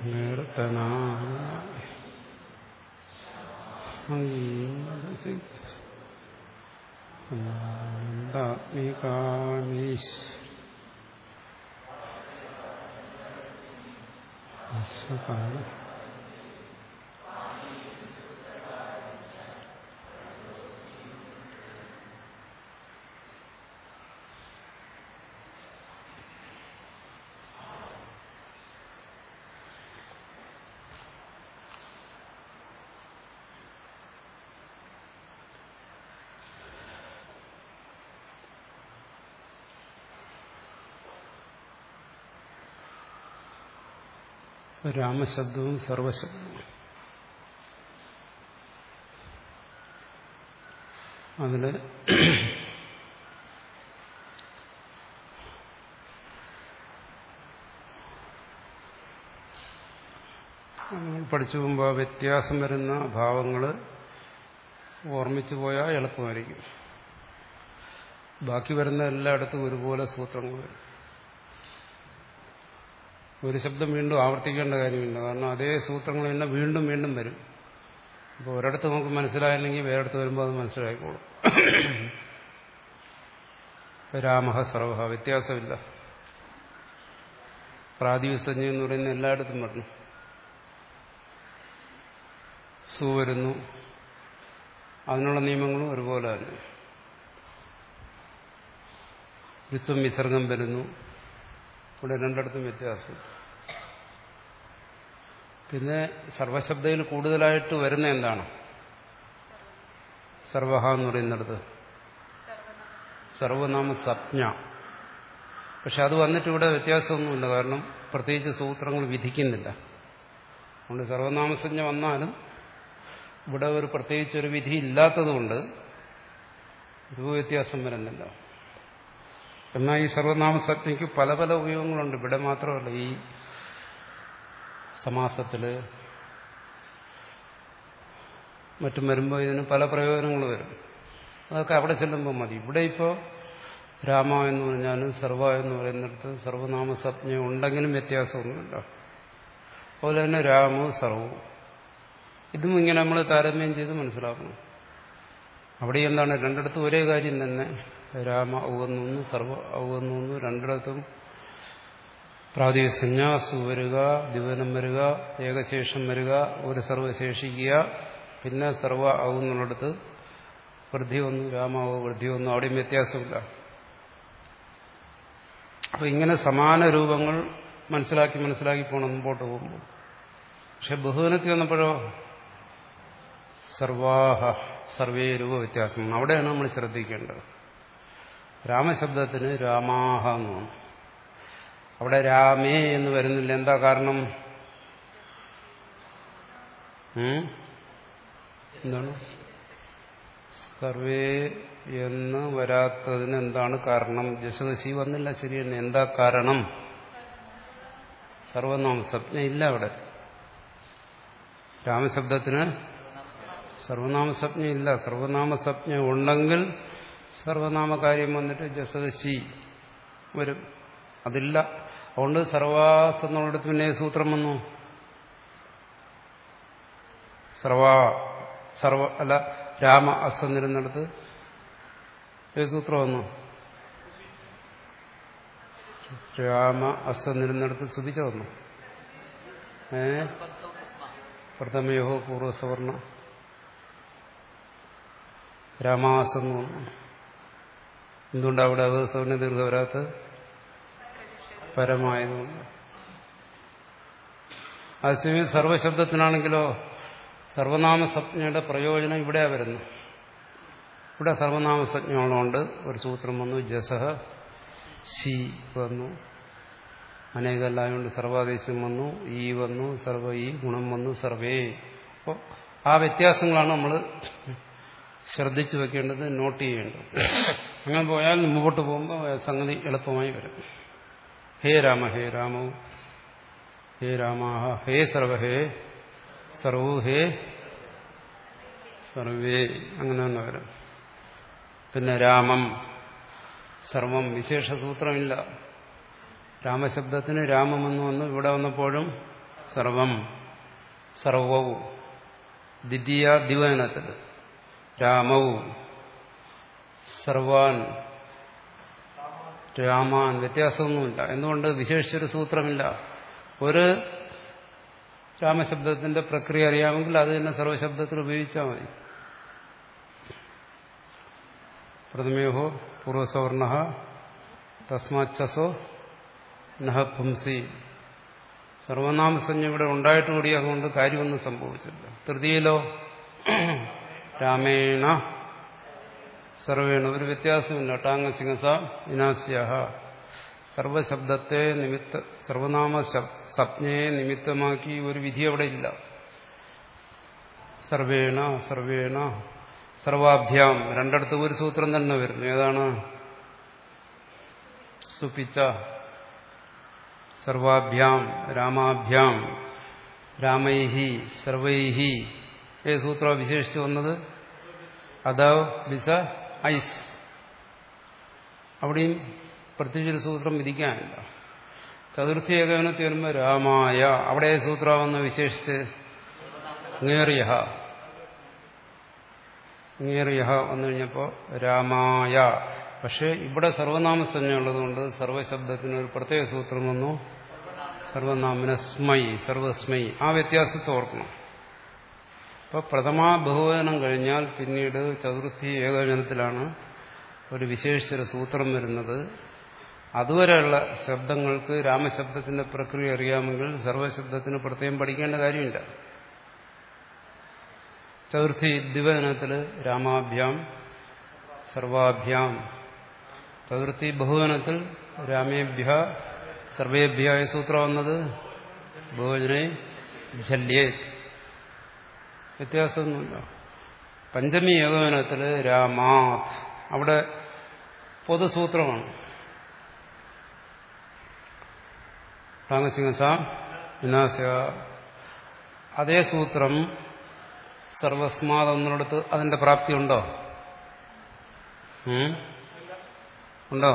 നിർത്തനാത്മികാമീശ് കാലം രാമശബ്ദവും സർവശബ്ദവും അതില് നമ്മൾ പഠിച്ചു പോകുമ്പോൾ വ്യത്യാസം വരുന്ന ഭാവങ്ങൾ ഓർമ്മിച്ചു പോയാൽ എളുപ്പമായിരിക്കും ബാക്കി വരുന്ന എല്ലായിടത്തും ഒരുപോലെ സൂത്രങ്ങൾ വരും ഒരു ശബ്ദം വീണ്ടും ആവർത്തിക്കേണ്ട കാര്യമില്ല കാരണം അതേ സൂത്രങ്ങൾ തന്നെ വീണ്ടും വീണ്ടും വരും അപ്പോൾ ഒരിടത്ത് നമുക്ക് മനസ്സിലായില്ലെങ്കിൽ വേറെടുത്ത് വരുമ്പോൾ അത് മനസ്സിലായിക്കോളും രാമഹ സർവഹ വ്യത്യാസമില്ല പ്രാതിവിസഞ്ജ എന്ന് പറയുന്ന എല്ലായിടത്തും വരണം സു വരുന്നു അതിനുള്ള നിയമങ്ങളും ഒരുപോലെ തന്നെ വിത്വം വിസർഗം വരുന്നു ഇവിടെ രണ്ടിടത്തും വ്യത്യാസം പിന്നെ സർവശബ്ദയിൽ കൂടുതലായിട്ട് വരുന്ന എന്താണ് സർവഹ എന്ന് പറയുന്നിടത്ത് സർവനാമ സപ്ഞ പക്ഷെ അത് വന്നിട്ട് ഇവിടെ വ്യത്യാസമൊന്നുമില്ല കാരണം പ്രത്യേകിച്ച് സൂത്രങ്ങൾ വിധിക്കുന്നില്ല അതുകൊണ്ട് സർവനാമസഞ്ജ വന്നാലും ഇവിടെ ഒരു പ്രത്യേകിച്ച് ഒരു വിധി ഇല്ലാത്തതുകൊണ്ട് രൂപവ്യത്യാസം വരുന്നില്ല എന്നാൽ ഈ സർവനാമസജ്ഞയ്ക്ക് പല പല ഉപയോഗങ്ങളുണ്ട് ഇവിടെ മാത്രമല്ല ഈ സമാസത്തില് മറ്റും വരുമ്പോൾ ഇതിന് പല പ്രയോജനങ്ങൾ വരും അതൊക്കെ അവിടെ ചെല്ലുമ്പോൾ മതി ഇവിടെ ഇപ്പോൾ രാമ എന്ന് പറഞ്ഞാലും സർവ എന്ന് പറയുന്നിടത്ത് സർവനാമസജ്ഞ ഉണ്ടെങ്കിലും വ്യത്യാസമൊന്നുമില്ല അതുപോലെ തന്നെ രാമവും സർവവും ഇതും ഇങ്ങനെ നമ്മൾ താരതമ്യം ചെയ്ത് മനസ്സിലാക്കണം അവിടെ എന്താണ് രണ്ടിടത്തും ഒരേ കാര്യം തന്നെ രാമ ഔവന്നു സർവ ഔവന്നു രണ്ടിടത്തും പ്രാദേശിക സു വരിക ദിവനം വരിക ഏകശേഷം വരിക ഒരു സർവശേഷിക്കുക പിന്നെ സർവ ഔന്നുള്ളിടത്ത് വൃദ്ധി വന്നു രാമാവോ വൃദ്ധി വന്നു അവിടെയും വ്യത്യാസമില്ല അപ്പൊ ഇങ്ങനെ സമാന രൂപങ്ങൾ മനസ്സിലാക്കി മനസ്സിലാക്കി പോകണം മുമ്പോട്ട് പോകുമ്പോൾ പക്ഷെ ബഹുവനത്തിൽ വന്നപ്പോഴോ സർവാഹ സർവേ രൂപ വ്യത്യാസമാണ് അവിടെയാണ് നമ്മൾ ശ്രദ്ധിക്കേണ്ടത് രാമശബ്ദത്തിന് രാമാഹ എന്ന് തോന്നുന്നു അവിടെ രാമേ എന്ന് വരുന്നില്ല എന്താ കാരണം എന്താണ് സർവേ എന്ന് വരാത്തതിന് എന്താണ് കാരണം ജസകശി വന്നില്ല ശരി തന്നെ എന്താ കാരണം സർവനാമ സ്വപ്ന ഇല്ല അവിടെ രാമശബ്ദത്തിന് സർവനാമസജ്ഞ ഇല്ല സർവനാമസജ്ഞ ഉണ്ടെങ്കിൽ സർവനാമകാര്യം വന്നിട്ട് ജസദശി വരും അതില്ല അതുകൊണ്ട് സർവാസ് എന്നുള്ളിടത്ത് പിന്നെ സൂത്രം വന്നു സർവ സർവ അല്ല രാമ അസ് എന്നിരുന്നിടത്ത് ഏത് സൂത്രം വന്നു രാമ അസ് എന്നിരുന്നിടത്ത് സുതിച്ച വന്നു ഏ പ്രഥമയോഹോ പൂർവ്വസവർണ രാമാസെന്ന് വന്നു എന്തുകൊണ്ട് അവിടെ അത് സവർണ ദീർഘ വരാത്ത പരമായതുകൊണ്ട് അതേസമയം സർവശബ്ദത്തിനാണെങ്കിലോ സർവനാമസജ്ഞയുടെ പ്രയോജനം ഇവിടെയാ വരുന്നു ഇവിടെ സർവനാമസജ്ഞകളുണ്ട് ഒരു സൂത്രം വന്നു ജസഹ ശി വന്നു അനേകല്ലായോണ്ട് സർവാദേശം വന്നു ഈ വന്നു സർവ ഈ ഗുണം വന്നു സർവേ അപ്പോൾ ആ വ്യത്യാസങ്ങളാണ് നമ്മൾ ശ്രദ്ധിച്ചു വെക്കേണ്ടത് നോട്ട് ചെയ്യേണ്ടത് അങ്ങനെ പോയാൽ മുമ്പോട്ട് പോകുമ്പോൾ സംഗതി എളുപ്പമായി വരും ഹേ രാമ ഹേ രാമോ ഹേ രാമാഹ ഹേ സർവ ഹേ സർവോ ഹേ സർവേ അങ്ങനെ തന്നെ വരും പിന്നെ രാമം സർവം വിശേഷ സൂത്രമില്ല രാമശബ്ദത്തിന് രാമമെന്ന് വന്നു ഇവിടെ വന്നപ്പോഴും സർവം സർവവും ദ്വിതീയ ദിവനത്തിൽ രാമവും സർവാൻ രാമാൻ വ്യത്യാസമൊന്നുമില്ല എന്തുകൊണ്ട് വിശേഷിച്ചൊരു സൂത്രമില്ല ഒരു രാമശബ്ദത്തിന്റെ പ്രക്രിയ അറിയാമെങ്കിൽ അത് തന്നെ സർവശബ്ദത്തിൽ ഉപയോഗിച്ചാൽ മതി പ്രഥമയോഹോ പൂർവസവർണ തസ്മാച്ചസോ നഹ പുംസി സർവനാമസഞ്ജ ഇവിടെ ഉണ്ടായിട്ടുകൂടി അതുകൊണ്ട് കാര്യമൊന്നും സംഭവിച്ചില്ല തൃതീയയിലോ രാമേണ സർവേണ ഒരു വ്യത്യാസമില്ല ടാങ്ങസിംഹസ വിനാസ്യ സർവശബ്ദത്തെ നിമിത്ത സർവനാമ സപ്ഞയെ നിമിത്തമാക്കി ഒരു വിധി അവിടെ ഇല്ല സർവേണ സർവേണ സർവാഭ്യാം രണ്ടിടത്ത് ഒരു സൂത്രം തന്നെ വരുന്നു ഏതാണ് സുപിച്ച സർവാഭ്യാം രാമാഭ്യാം രാമൈഹി സർവൈഹി ഏ സൂത്രം വിശേഷിച്ചു വന്നത് അദാവ് ബിസ ഐസ് അവിടെയും പ്രത്യേകിച്ചൊരു സൂത്രം വിധിക്കാനില്ല ചതുർത്ഥി ഏകവനത്തിൽ വരുമ്പോൾ രാമായ അവിടെ സൂത്രമെന്ന് വിശേഷിച്ച് ngേറിയ ngേറിയ വന്നു കഴിഞ്ഞപ്പോൾ രാമായ പക്ഷെ ഇവിടെ സർവനാമസഞ്ജ ഉള്ളതുകൊണ്ട് സർവശബ്ദത്തിന് ഒരു പ്രത്യേക സൂത്രം വന്നു സർവനാമനസ്മൈ സർവസ്മൈ ആ വ്യത്യാസത്തെ ഓർക്കണം അപ്പോൾ പ്രഥമാ ബഹുവചനം കഴിഞ്ഞാൽ പിന്നീട് ചതുർത്ഥി ഏകവചനത്തിലാണ് ഒരു വിശേഷിച്ചൊരു സൂത്രം വരുന്നത് അതുവരെയുള്ള ശബ്ദങ്ങൾക്ക് രാമശബ്ദത്തിന്റെ പ്രക്രിയ അറിയാമെങ്കിൽ സർവശബ്ദത്തിന് പ്രത്യേകം പഠിക്കേണ്ട കാര്യമില്ല ചതുർത്ഥി ദ്വിവചനത്തിൽ രാമാഭ്യാം സർവാഭ്യാം ചതുർത്ഥി ബഹുവനത്തിൽ രാമേഭ്യ സർവേഭ്യ സൂത്രം വന്നത് ബഹുവചനെ ജല്യേ വ്യത്യാസമൊന്നുമില്ല പഞ്ചമി ഏകവനത്തിൽ രാമാത് അവിടെ പൊതുസൂത്രമാണ് ടാങ്ങസിംഹസ വിനാശ അതേ സൂത്രം സർവസ്മാത് എന്നിടത്ത് അതിന്റെ പ്രാപ്തി ഉണ്ടോ ഉണ്ടോ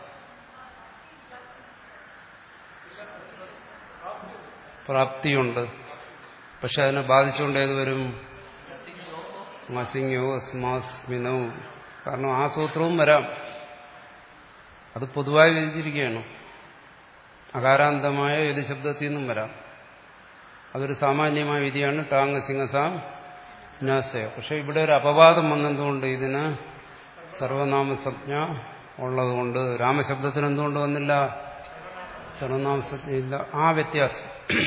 പ്രാപ്തിയുണ്ട് പക്ഷെ അതിനെ ബാധിച്ചുകൊണ്ട് ഏത് വരും മസിങ്ങോ സ്മാസ്മിനോ കാരണം ആ സൂത്രവും വരാം അത് പൊതുവായി വിധിച്ചിരിക്കുകയാണ് അകാരാന്തമായ ഏത് ശബ്ദത്തിൽ നിന്നും വരാം അതൊരു സാമാന്യമായ വിധിയാണ് ടാങ് സിംഗസാം വിനാശയ പക്ഷെ ഇവിടെ ഒരു അപവാദം വന്നതുകൊണ്ട് ഇതിന് സർവനാമസജ്ഞ ഉള്ളതുകൊണ്ട് രാമശബ്ദത്തിന് എന്തുകൊണ്ട് വന്നില്ല സർവനാമസജ്ഞ ഇല്ല ആ വ്യത്യാസം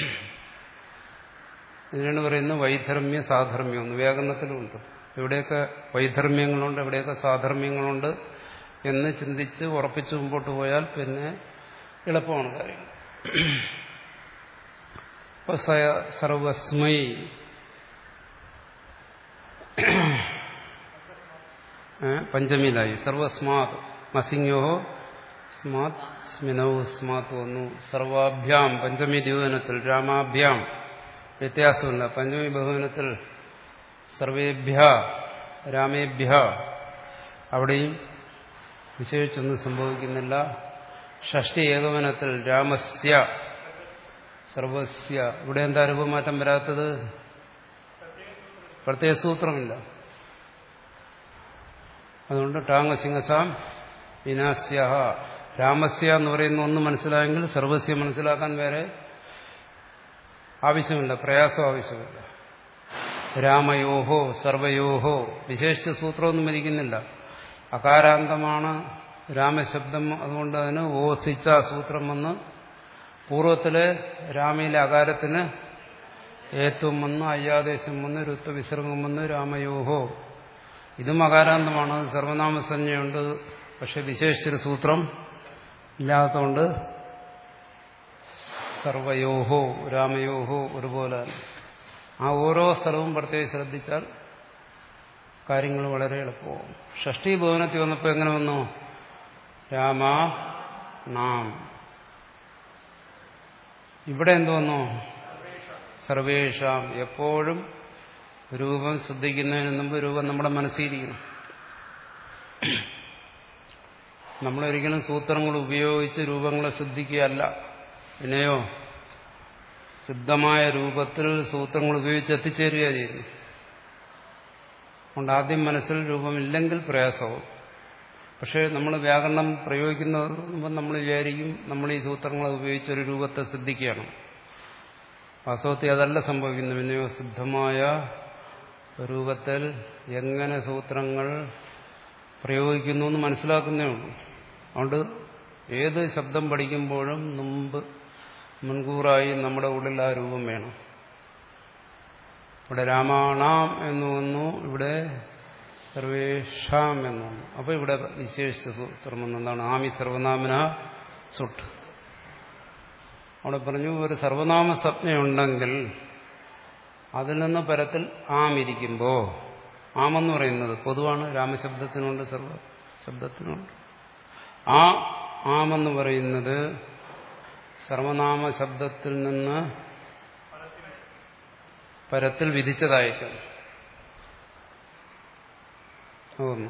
ഇതിനാണ് പറയുന്നത് വൈധർമ്മ്യ സാധർമ്മ്യം എന്ന് വ്യാകരണത്തിലുണ്ട് എവിടെയൊക്കെ വൈധർമ്മ്യങ്ങളുണ്ട് എവിടെയൊക്കെ സാധർമ്മ്യങ്ങളുണ്ട് എന്ന് ചിന്തിച്ച് ഉറപ്പിച്ച് മുമ്പോട്ട് പോയാൽ പിന്നെ എളുപ്പമാണ് കാര്യം സർവസ്മൈ പഞ്ചമിയിലായി സർവസ്മാത് മസിങ്ങോ സ്മാത് സ്മിനൗ സ്മാത് വന്നു സർവാഭ്യാം പഞ്ചമി ദ്യൂവനത്തിൽ രാമാഭ്യാം വ്യത്യാസമില്ല പഞ്ചമി ബഹുവനത്തിൽ സർവേഭ്യ രാമേഭ്യ അവിടെയും വിശേഷിച്ചൊന്നും സംഭവിക്കുന്നില്ല ഷഷ്ടി ഏകവനത്തിൽ രാമസ്യ സർവസ്യ ഇവിടെ എന്താ രൂപമാറ്റം വരാത്തത് പ്രത്യേക സൂത്രമില്ല അതുകൊണ്ട് ടാങ്ങസിംഗസാം വിനാസ്യ രാമസ്യ എന്ന് പറയുന്ന ഒന്ന് മനസ്സിലായെങ്കിൽ സർവസ്യ മനസ്സിലാക്കാൻ വേറെ ആവശ്യമില്ല പ്രയാസം ആവശ്യമില്ല രാമയോഹോ സർവയോഹോ വിശേഷിച്ച സൂത്രമൊന്നും വരിക്കുന്നില്ല അകാരാന്തമാണ് രാമശബ്ദം അതുകൊണ്ട് അതിന് ഓസിച്ച സൂത്രം വന്ന് പൂർവ്വത്തിലെ രാമയിലെ അകാരത്തിന് ഏത്വം വന്ന് അയ്യാദേശം വന്ന് രുത്വ വിസർഗം വന്ന് രാമയോഹോ ഇതും അകാരാന്തമാണ് സർവനാമസഞ്ജയുണ്ട് പക്ഷെ വിശേഷിച്ചൊരു സൂത്രം ഇല്ലാത്തതുകൊണ്ട് സർവയോഹോ രാമയോഹോ ഒരുപോലെ ആ ഓരോ സ്ഥലവും പ്രത്യേകം ശ്രദ്ധിച്ചാൽ കാര്യങ്ങൾ വളരെ എളുപ്പമാവും ഷഷ്ടി ഭവനത്തിൽ വന്നപ്പോൾ എങ്ങനെ വന്നു രാമ നാം ഇവിടെ എന്ത് വന്നു സർവേഷാം എപ്പോഴും രൂപം ശ്രദ്ധിക്കുന്നതിന് മുമ്പ് രൂപം നമ്മുടെ മനസ്സിലിരിക്കണം നമ്മളൊരിക്കലും സൂത്രങ്ങൾ ഉപയോഗിച്ച് രൂപങ്ങളെ ശ്രദ്ധിക്കുകയല്ല പിന്നെയോ സിദ്ധമായ രൂപത്തിൽ സൂത്രങ്ങൾ ഉപയോഗിച്ച് എത്തിച്ചേരുക ചെയ്യുന്നു അതുകൊണ്ട് ആദ്യം മനസ്സിൽ രൂപമില്ലെങ്കിൽ പ്രയാസവും പക്ഷേ നമ്മൾ വ്യാകരണം പ്രയോഗിക്കുന്നതുമ്പോൾ നമ്മൾ വിചാരിക്കും നമ്മൾ ഈ സൂത്രങ്ങൾ ഉപയോഗിച്ച് ഒരു രൂപത്തെ സിദ്ധിക്കുകയാണ് വാസ്തവത്തിൽ അതല്ല സംഭവിക്കുന്നു പിന്നെയോ സിദ്ധമായ രൂപത്തിൽ എങ്ങനെ സൂത്രങ്ങൾ പ്രയോഗിക്കുന്നു എന്ന് മനസ്സിലാക്കുന്നേ ഉള്ളൂ അതുകൊണ്ട് ഏത് ശബ്ദം പഠിക്കുമ്പോഴും മുമ്പ് മുൻകൂറായി നമ്മുടെ ഉള്ളിൽ ആ രൂപം വേണം ഇവിടെ രാമാണാം എന്ന് വന്നു ഇവിടെ സർവേഷാം എന്ന് വന്നു അപ്പോൾ ഇവിടെ വിശേഷിച്ച സൂത്രം എന്താണ് ആമി സർവനാമന സുട്ട് അവിടെ പറഞ്ഞു ഒരു സർവനാമ സംജ്ഞയുണ്ടെങ്കിൽ അതിൽ നിന്ന് പരത്തിൽ ആം ഇരിക്കുമ്പോൾ ആമെന്ന് പറയുന്നത് പൊതുവാണ് രാമശബ്ദത്തിനുണ്ട് സർവ ശബ്ദത്തിനുണ്ട് ആ ആമെന്ന് പറയുന്നത് സർവനാമ ശബ്ദത്തിൽ നിന്ന് പരത്തിൽ വിധിച്ചതായിരിക്കും ഒന്ന്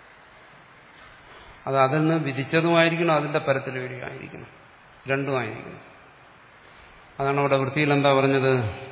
അത് അതിൽ നിന്ന് വിധിച്ചതുമായിരിക്കണം അതിന്റെ പരത്തിൽ വരികയായിരിക്കണം രണ്ടുമായിരിക്കണം അതാണ് അവിടെ വൃത്തിയിൽ എന്താ പറഞ്ഞത്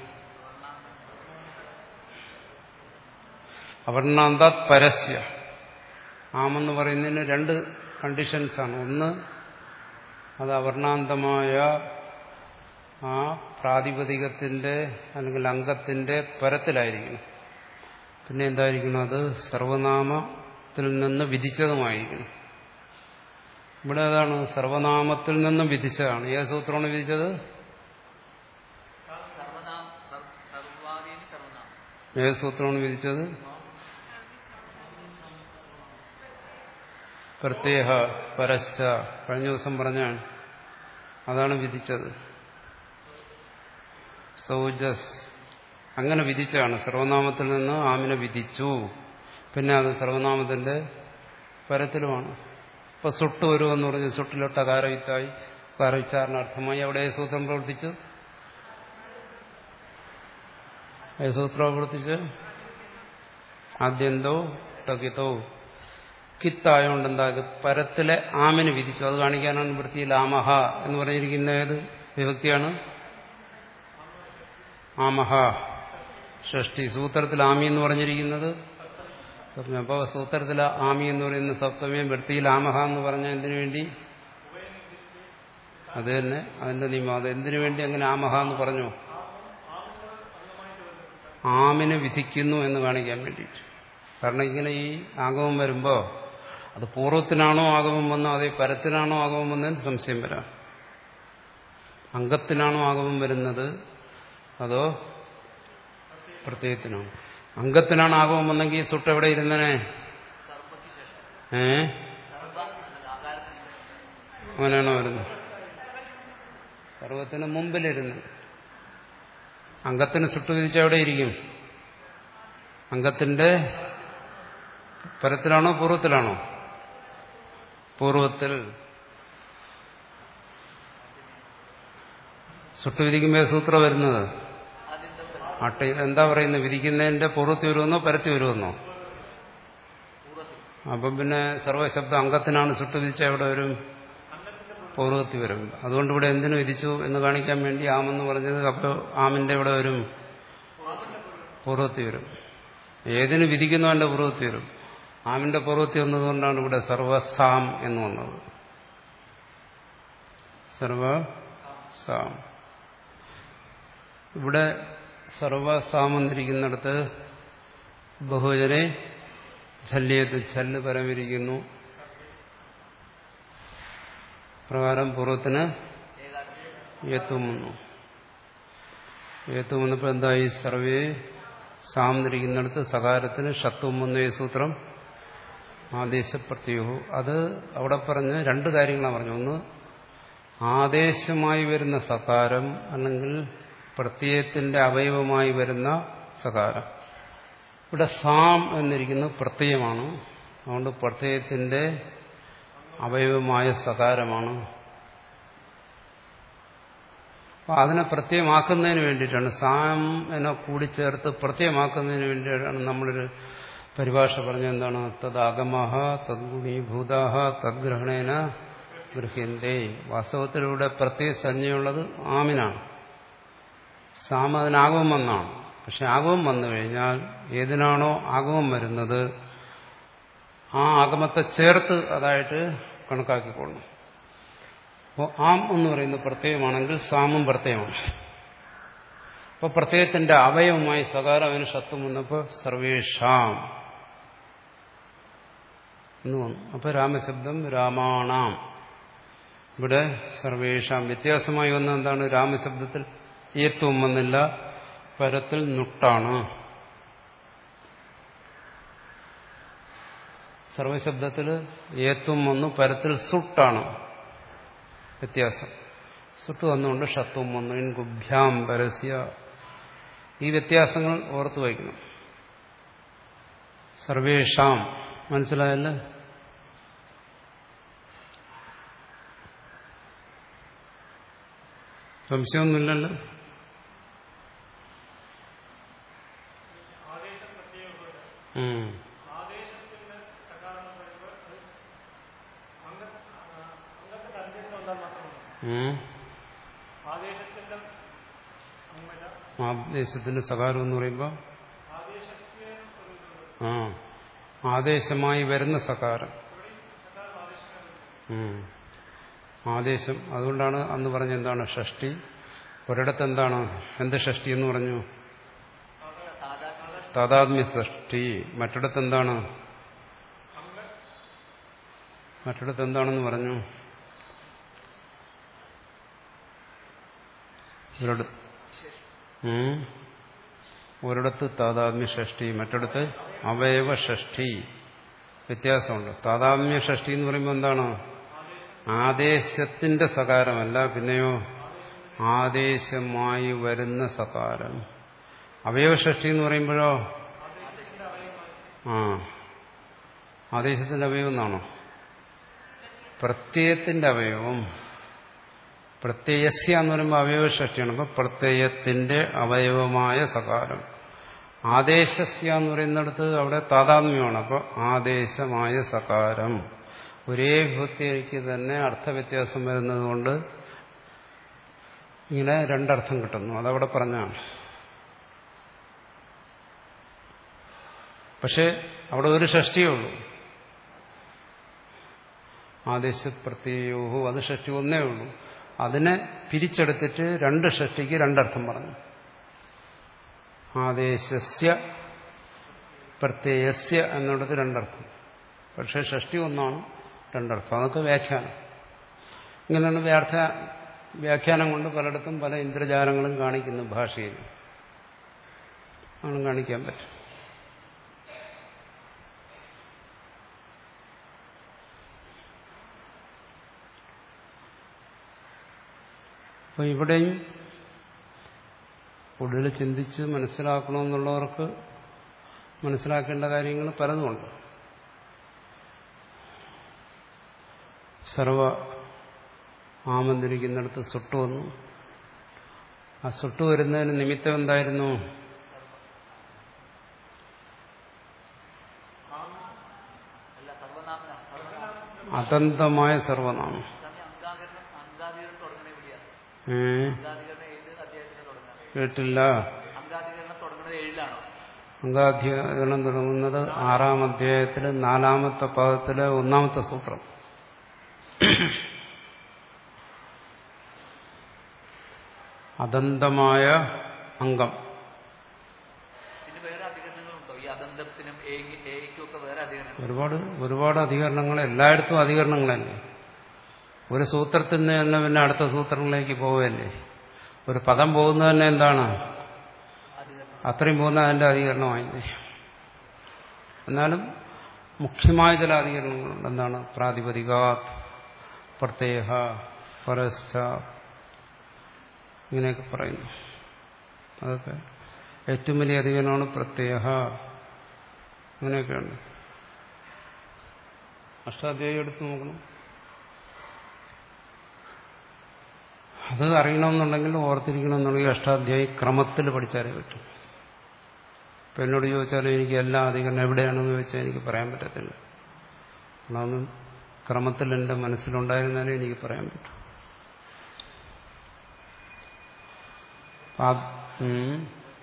അവർണാന്താത് പരസ്യ ആമെന്ന് പറയുന്നതിന് രണ്ട് കണ്ടീഷൻസാണ് ഒന്ന് അത് അവർണാന്തമായ ആ പ്രാതിപതികത്തിന്റെ അല്ലെങ്കിൽ അംഗത്തിന്റെ പരത്തിലായിരിക്കണം പിന്നെ എന്തായിരിക്കണം അത് സർവനാമത്തിൽ നിന്ന് വിധിച്ചതുമായിരിക്കണം ഇവിടെ അതാണ് സർവനാമത്തിൽ നിന്നും വിധിച്ചതാണ് ഏത് സൂത്രമാണ് വിധിച്ചത് സർവനാം സർവാദീനി സർവനാമം ഏത് സൂത്രമാണ് വിധിച്ചത് പ്രത്യേക പരശ്ച കഴിഞ്ഞ ദിവസം പറഞ്ഞാണ് അതാണ് വിധിച്ചത് സൗജസ് അങ്ങനെ വിധിച്ചാണ് സർവനാമത്തിൽ നിന്ന് ആമിനെ വിധിച്ചു പിന്നെ അത് സർവനാമത്തിന്റെ പരത്തിലുമാണ് ഇപ്പൊ സുട്ട് വരുമെന്ന് പറഞ്ഞ് സുട്ടിലൊട്ട കാരവിത്തായി കാരവിച്ചാറിനർത്ഥമായി അവിടെ ഏത് സൂത്രം പ്രവർത്തിച്ചു ഏത് സൂത്രം പ്രവർത്തിച്ച് ആദ്യന്തോ ടകിതോ കിത്തായോണ്ട് എന്താ ഇത് പരത്തിലെ ആമിന് വിധിച്ചു അത് കാണിക്കാനാണ് വൃത്തിയിൽ ആമഹ എന്ന് പറഞ്ഞിരിക്കുന്ന ഏത് വിഭക്തിയാണ് ആമഹ ഷഷ്ടി സൂത്രത്തിൽ ആമി എന്ന് പറഞ്ഞിരിക്കുന്നത് അപ്പോൾ സൂത്രത്തിൽ ആമി എന്ന് പറയുന്ന സപ്തമയും വൃത്തിയിൽ ആമഹ എന്ന് പറഞ്ഞ എന്തിനു വേണ്ടി അത് തന്നെ അതിന്റെ നിയമം അത് എന്തിനു വേണ്ടി അങ്ങനെ ആമഹ എന്ന് പറഞ്ഞു ആമിനെ വിധിക്കുന്നു എന്ന് കാണിക്കാൻ വേണ്ടിയിട്ട് കാരണം ഇങ്ങനെ ഈ ആഗമം വരുമ്പോൾ അത് പൂർവ്വത്തിനാണോ ആഗമം വന്നോ അതേ പരത്തിനാണോ ആഗമം വന്നതിന് സംശയം വരാം അംഗത്തിനാണോ ആഗമം വരുന്നത് അതോ പ്രത്യയത്തിനാണോ അംഗത്തിനാണ് ആഗമം വന്നെങ്കിൽ സുട്ട് എവിടെ ഇരുന്നനെ സർവയ്ക്ക് ശേഷം ഏ സർവ അല്ല ആകാരത്തിന് ശേഷം അങ്ങനെയാണോ വരുന്നത് സർവത്തിന് മുമ്പിലിരുന്ന് അംഗത്തിന് സുട്ട് വിധിച്ച എവിടെ ഇരിക്കും അംഗത്തിന്റെ പരത്തിലാണോ പൂർവ്വത്തിലാണോ പൂർവ്വത്തിൽ സുട്ട് വിധിക്കുമ്പോൾ സൂത്രം വരുന്നത് ആദ്യത്തെ അട്ട എന്താ പറയുന്നത് വിധിക്കുന്നതിന്റെ പൂർവ്വത്തിൽ വരുമെന്നോ പരത്തി വരുമെന്നോ പൂർവ്വത്തിൽ അപ്പം പിന്നെ സർവശബ്ദം അംഗത്തിനാണ് സുട്ട് വിധിച്ച എവിടെ വരും പൂർവ്വത്തിൽ വരും അതുകൊണ്ട് ഇവിടെ എന്തിനു വിധിച്ചു എന്ന് കാണിക്കാൻ വേണ്ടി ആമെന്ന് പറഞ്ഞത് അപ്പോൾ ആമിന്റെ ഇവിടെ വരും പൂർവ്വത്തിൽ വരും ഏതിന് വിധിക്കുന്നു അതിന്റെ പൂർവ്വത്തിൽ വരും ആമിന്റെ പൂർവ്വത്തിൽ വന്നതുകൊണ്ടാണ് ഇവിടെ സർവസാം എന്ന് വന്നത് സർവസാം ഇവിടെ സർവസാം എന്നിരിക്കുന്നിടത്ത് ബഹുജനെ ഛല്യത്ത് ഛല്ല് പരമിരിക്കുന്നു പ്രകാരം പൂർവ്വത്തിന് ഏകാരം ഏത്തും വന്നു ഏത്തും വന്നപ്പോൾ എന്തായി സർവേ സാമിരിക്കുന്നിടത്ത് സകാരത്തിന് ഷത്വം വന്ന ഈ സൂത്രം ആദേശപ്രത്യുഹു അത് അവിടെ പറഞ്ഞ് രണ്ട് കാര്യങ്ങളാണ് പറഞ്ഞു ഒന്ന് ആദേശമായി വരുന്ന സകാരം അല്ലെങ്കിൽ പ്രത്യയത്തിന്റെ അവയവമായി വരുന്ന സകാരം ഇവിടെ സാം എന്നിരിക്കുന്നത് പ്രത്യയമാണ് അതുകൊണ്ട് പ്രത്യയത്തിന്റെ അവയവമായ സകാരമാണ് അപ്പൊ അതിനെ പ്രത്യയമാക്കുന്നതിന് വേണ്ടിയിട്ടാണ് സാം എന്നെ കൂടിച്ചേർത്ത് പ്രത്യയമാക്കുന്നതിന് വേണ്ടിയിട്ടാണ് നമ്മളൊരു പരിഭാഷ പറഞ്ഞ എന്താണ് തദാഗമഹ തദ്ഗുണീഭൂതാഹ തദ്ഗ്രഹണേന ഗൃഹ്യന്തേ വാസ്തവത്തിലൂടെ പ്രത്യയ സംജ്ഞയുള്ളത് ആമിനാണ് സാമ അതിന് ആഗമം വന്നാണ് പക്ഷെ ആഗമം വന്നു കഴിഞ്ഞാൽ ഏതിനാണോ ആഗമം വരുന്നത് ആ ആഗമത്തെ ചേർത്ത് അതായിട്ട് കണക്കാക്കിക്കൊള്ളണം അപ്പോൾ ആം എന്ന് പറയുന്ന പ്രത്യയമാണെങ്കിൽ സാമും പ്രത്യയമാണ് അപ്പോൾ പ്രത്യയത്തിന്റെ അവയവമായി സകാരം അവന് ഷത്വം വന്നപ്പോൾ സർവേഷാം എന്ന് വന്നു അപ്പോൾ രാമശബ്ദം രാമാണാം ഇവിടെ സർവേഷാം വ്യത്യാസമായി വന്ന എന്താണ് രാമശബ്ദത്തിൽ ഏത്വം വന്നില്ല പരത്തിൽ നുട്ടാണ് സർവശബ്ദത്തിൽ ഏത്വം വന്നു പരത്തിൽ സുട്ടാണ് വ്യത്യാസം സുട്ട് വന്നുകൊണ്ട് ഷത്വം വന്നു ഇൻ ഗുഭ്യാം പരസ്യ ഈ വ്യത്യാസങ്ങൾ ഓർത്തു വയ്ക്കണം സർവേഷാം മനസ്സിലായല്ലേ സംശയമൊന്നുമില്ലല്ലോ ഉം. ഉം. ആദേശത്തിന്റെ സകാരം എന്ന് പറയുമ്പോൾ ആ ആദേശമായി വരുന്ന സകാരം ഉം. ആദേശം അതുകൊണ്ടാണ് അന്ന് പറഞ്ഞ എന്താണ് ഷഷ്ടി ഒരിടത്ത് എന്താണ് എന്ത് ഷഷ്ടി എന്ന് പറഞ്ഞു സാധാരണ താതാത്മ്യ ഷഷ്ടി മറ്റിടത്ത് എന്താണ് മറ്റിടത്ത് എന്താണെന്ന് പറഞ്ഞു ഒരിടത്ത് ഉം. ഒരിടത്ത് താതാത്മ്യ ഷഷ്ടി മറ്റിടത്ത് അവയവ ഷഷ്ടി വ്യത്യാസമുണ്ട് താതാത്മ്യ ഷഷ്ടി എന്ന് പറയുമ്പോൾ എന്താണ് ആദേശത്തിന്റെ സകാരമല്ല പിന്നെയോ ആദേശമായി വരുന്ന സകാരം അവയവഷഷ്ടി എന്ന് പറയുമ്പോഴോ ആ ആദേശത്തിന്റെ അവയവം എന്നാണോ പ്രത്യയത്തിന്റെ അവയവം പ്രത്യയസ്യ എന്ന് പറയുമ്പോൾ അവയവഷഷ്ടിയാണ് അപ്പൊ പ്രത്യയത്തിന്റെ അവയവമായ സകാരം ആദേശസ്യ എന്ന് പറയുന്നിടത്ത് അവിടെ താതാത്മ്യമാണ് അപ്പോൾ ആദേശമായ സകാരം ഒരേ വിഭക്തിക്ക് തന്നെ അർത്ഥവ്യത്യാസം വരുന്നത് കൊണ്ട് ഇങ്ങനെ രണ്ടർത്ഥം കിട്ടുന്നു അതവിടെ പറഞ്ഞാണ് പക്ഷെ അവിടെ ഒരു ഷഷ്ടിയേ ഉള്ളൂ ആദേശപ്രത്യയോഹു അത് ഷഷ്ടി ഒന്നേ ഉള്ളൂ അതിനെ പിരിച്ചെടുത്തിട്ട് രണ്ട് ഷഷ്ടിക്ക് രണ്ടർത്ഥം പറഞ്ഞു ആദേശസ്യ പ്രത്യയസ്യ എന്നിടത്ത് രണ്ടർത്ഥം പക്ഷെ ഷഷ്ടി ഒന്നാണ് രണ്ടർത്ഥം അതൊക്കെ വ്യാഖ്യാനം ഇങ്ങനെയാണ് വ്യാർത്ഥ വ്യാഖ്യാനം കൊണ്ട് പലയിടത്തും പല ഇന്ദ്രജാലങ്ങളും കാണിക്കുന്നു ഭാഷയിൽ ആണ് കാണിക്കാൻ പറ്റും അപ്പൊ ഇവിടെയും കൂടുതൽ ചിന്തിച്ച് മനസ്സിലാക്കണമെന്നുള്ളവർക്ക് മനസ്സിലാക്കേണ്ട കാര്യങ്ങൾ പലതുമുണ്ട് സർവ ആമന്തിരിക്കുന്നിടത്ത് സുട്ട് വന്നു ആ സുട്ട് വരുന്നതിന് നിമിത്തം എന്തായിരുന്നു അല്ല സർവനാമന സർവനാമം അതന്തമായ സർവനാമം സ്വാമി അങ്കാകരണം അങ്കാധികരണം തുടങ്ങണ എവിടെയാണ് ഏ അങ്കാധികരണം ഏഴ് അധ്യായത്തിന് തുടങ്ങാം കേട്ടില്ല അങ്കാധികരണം തുടങ്ങുന്നത് ഏഴിലാണോ അംഗാധ്യാകരണം തുടങ്ങുന്നത് ആറാം അധ്യായത്തില് നാലാമത്തെ പദത്തിലെ ഒന്നാമത്തെ സൂത്രം അതന്തമായ അംഗം പിന്നെ വേറെ അധികരണങ്ങളുണ്ടോ ഈ അദന്തത്തിനും ഏയ്ക്കും ഒക്കെ വേറെ അധികരണം ഒരുപാട് ഒരുപാട് അധികരണങ്ങൾ എല്ലായിടത്തും അധികരണങ്ങളല്ലേ ഒരു സൂത്രത്തിൽ നിന്ന് തന്നെ പിന്നെ അടുത്ത സൂത്രങ്ങളിലേക്ക് പോവുകയല്ലേ ഒരു പദം പോകുന്നത് തന്നെ എന്താണ് അധികരണം അത്രയും പോകുന്ന അതിന്റെ അധികരണമായില്ലേ എന്നാലും മുഖ്യമായ ചില അധികരണങ്ങളുണ്ട് എന്താണ് പ്രാതിപതികാത് പ്രത്യേക പരശ്ച ഇങ്ങനെയൊക്കെ പറയുന്നു അതൊക്കെ ഏറ്റവും വലിയ അധികരണമാണ് പ്രത്യേക അങ്ങനെയൊക്കെയുണ്ട് അഷ്ടാധ്യായം എടുത്ത് നോക്കണം അത് അറിയണമെന്നുണ്ടെങ്കിൽ ഓർത്തിരിക്കണമെന്നുണ്ടെങ്കിൽ അഷ്ടാധ്യായി ക്രമത്തിൽ പഠിച്ചാലേ പറ്റും ഇപ്പം എന്നോട് ചോദിച്ചാൽ എനിക്ക് എല്ലാ അധികരണം എവിടെയാണെന്ന് ചോദിച്ചാൽ എനിക്ക് പറയാൻ പറ്റത്തില്ല അതൊന്നും ക്രമത്തിൽ എൻ്റെ മനസ്സിലുണ്ടായിരുന്നാലേ എനിക്ക് പറയാൻ പറ്റും ആ ഉം.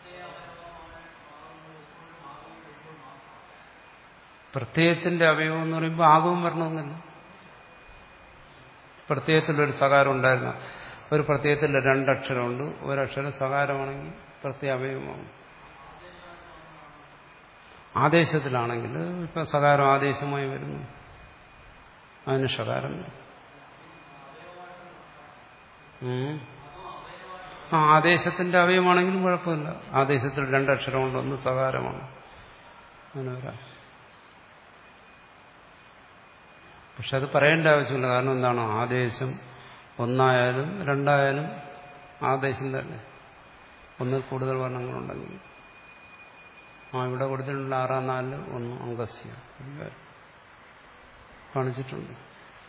പ്രത്യയത്തിന്റെ അവയവം എന്ന് പറയുമ്പോൾ ആകവും വരണമെന്നില്ല പ്രത്യയത്തിലൊരു സകാരം ഉണ്ടായിരുന്ന ഒരു പ്രത്യയത്തിൽ രണ്ടക്ഷരമുണ്ട് ഒരക്ഷരം സകാരമാണെങ്കിൽ പ്രത്യയ അവയവമാണ് ആദേശത്തിലാണെങ്കിൽ ഇപ്പം സകാരം ആദേശമായി വരുന്നു അതിന് ഷകാരം വരും ഉം. ആ ആദേശത്തിന്റെ അവയവമാണെങ്കിലും കുഴപ്പമില്ല ആദേശത്തിൽ രണ്ടക്ഷരമുണ്ട് ഒന്ന് സകാരമാണ് അങ്ങനെ വരാം പക്ഷെ അത് പറയേണ്ട ആവശ്യമില്ല കാരണം എന്താണ് ആദേശം ഒന്നായാലും രണ്ടായാലും ആദേശം തന്നെ ഒന്നിൽ കൂടുതൽ വർണ്ണങ്ങളുണ്ടെങ്കിൽ ആ ഇവിടെ കൊടുത്തിട്ടുള്ള ആറാം നാലില് ഒന്ന് അംഗസ്യ അധികാരം കാണിച്ചിട്ടുണ്ട്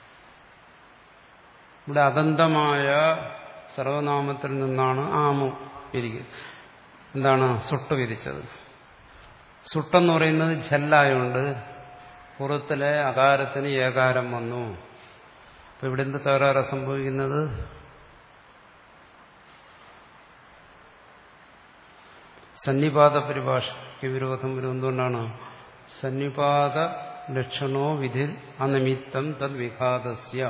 ഇവിടെ അതന്തമായ സർവനാമത്തിൽ നിന്നാണ് ആമു ഇരിക്കുന്നത് എന്താണ് സുട്ട് വിരിച്ചത് സുട്ടെന്ന് പറയുന്നത് ഝല്ലായുണ്ട് പുറത്തിലെ അകാരത്തിന് ഏകാരം വന്നു അപ്പൊ ഇവിടെ എന്ത് തകരാറ് സംഭവിക്കുന്നത് സന്നിപാത പരിഭാഷയ്ക്ക് വിരോധം വരും എന്തുകൊണ്ടാണ് സന്നിപാത ലക്ഷണോ വിധി അനിമിത്തം തദ് വിഘാതസ്യ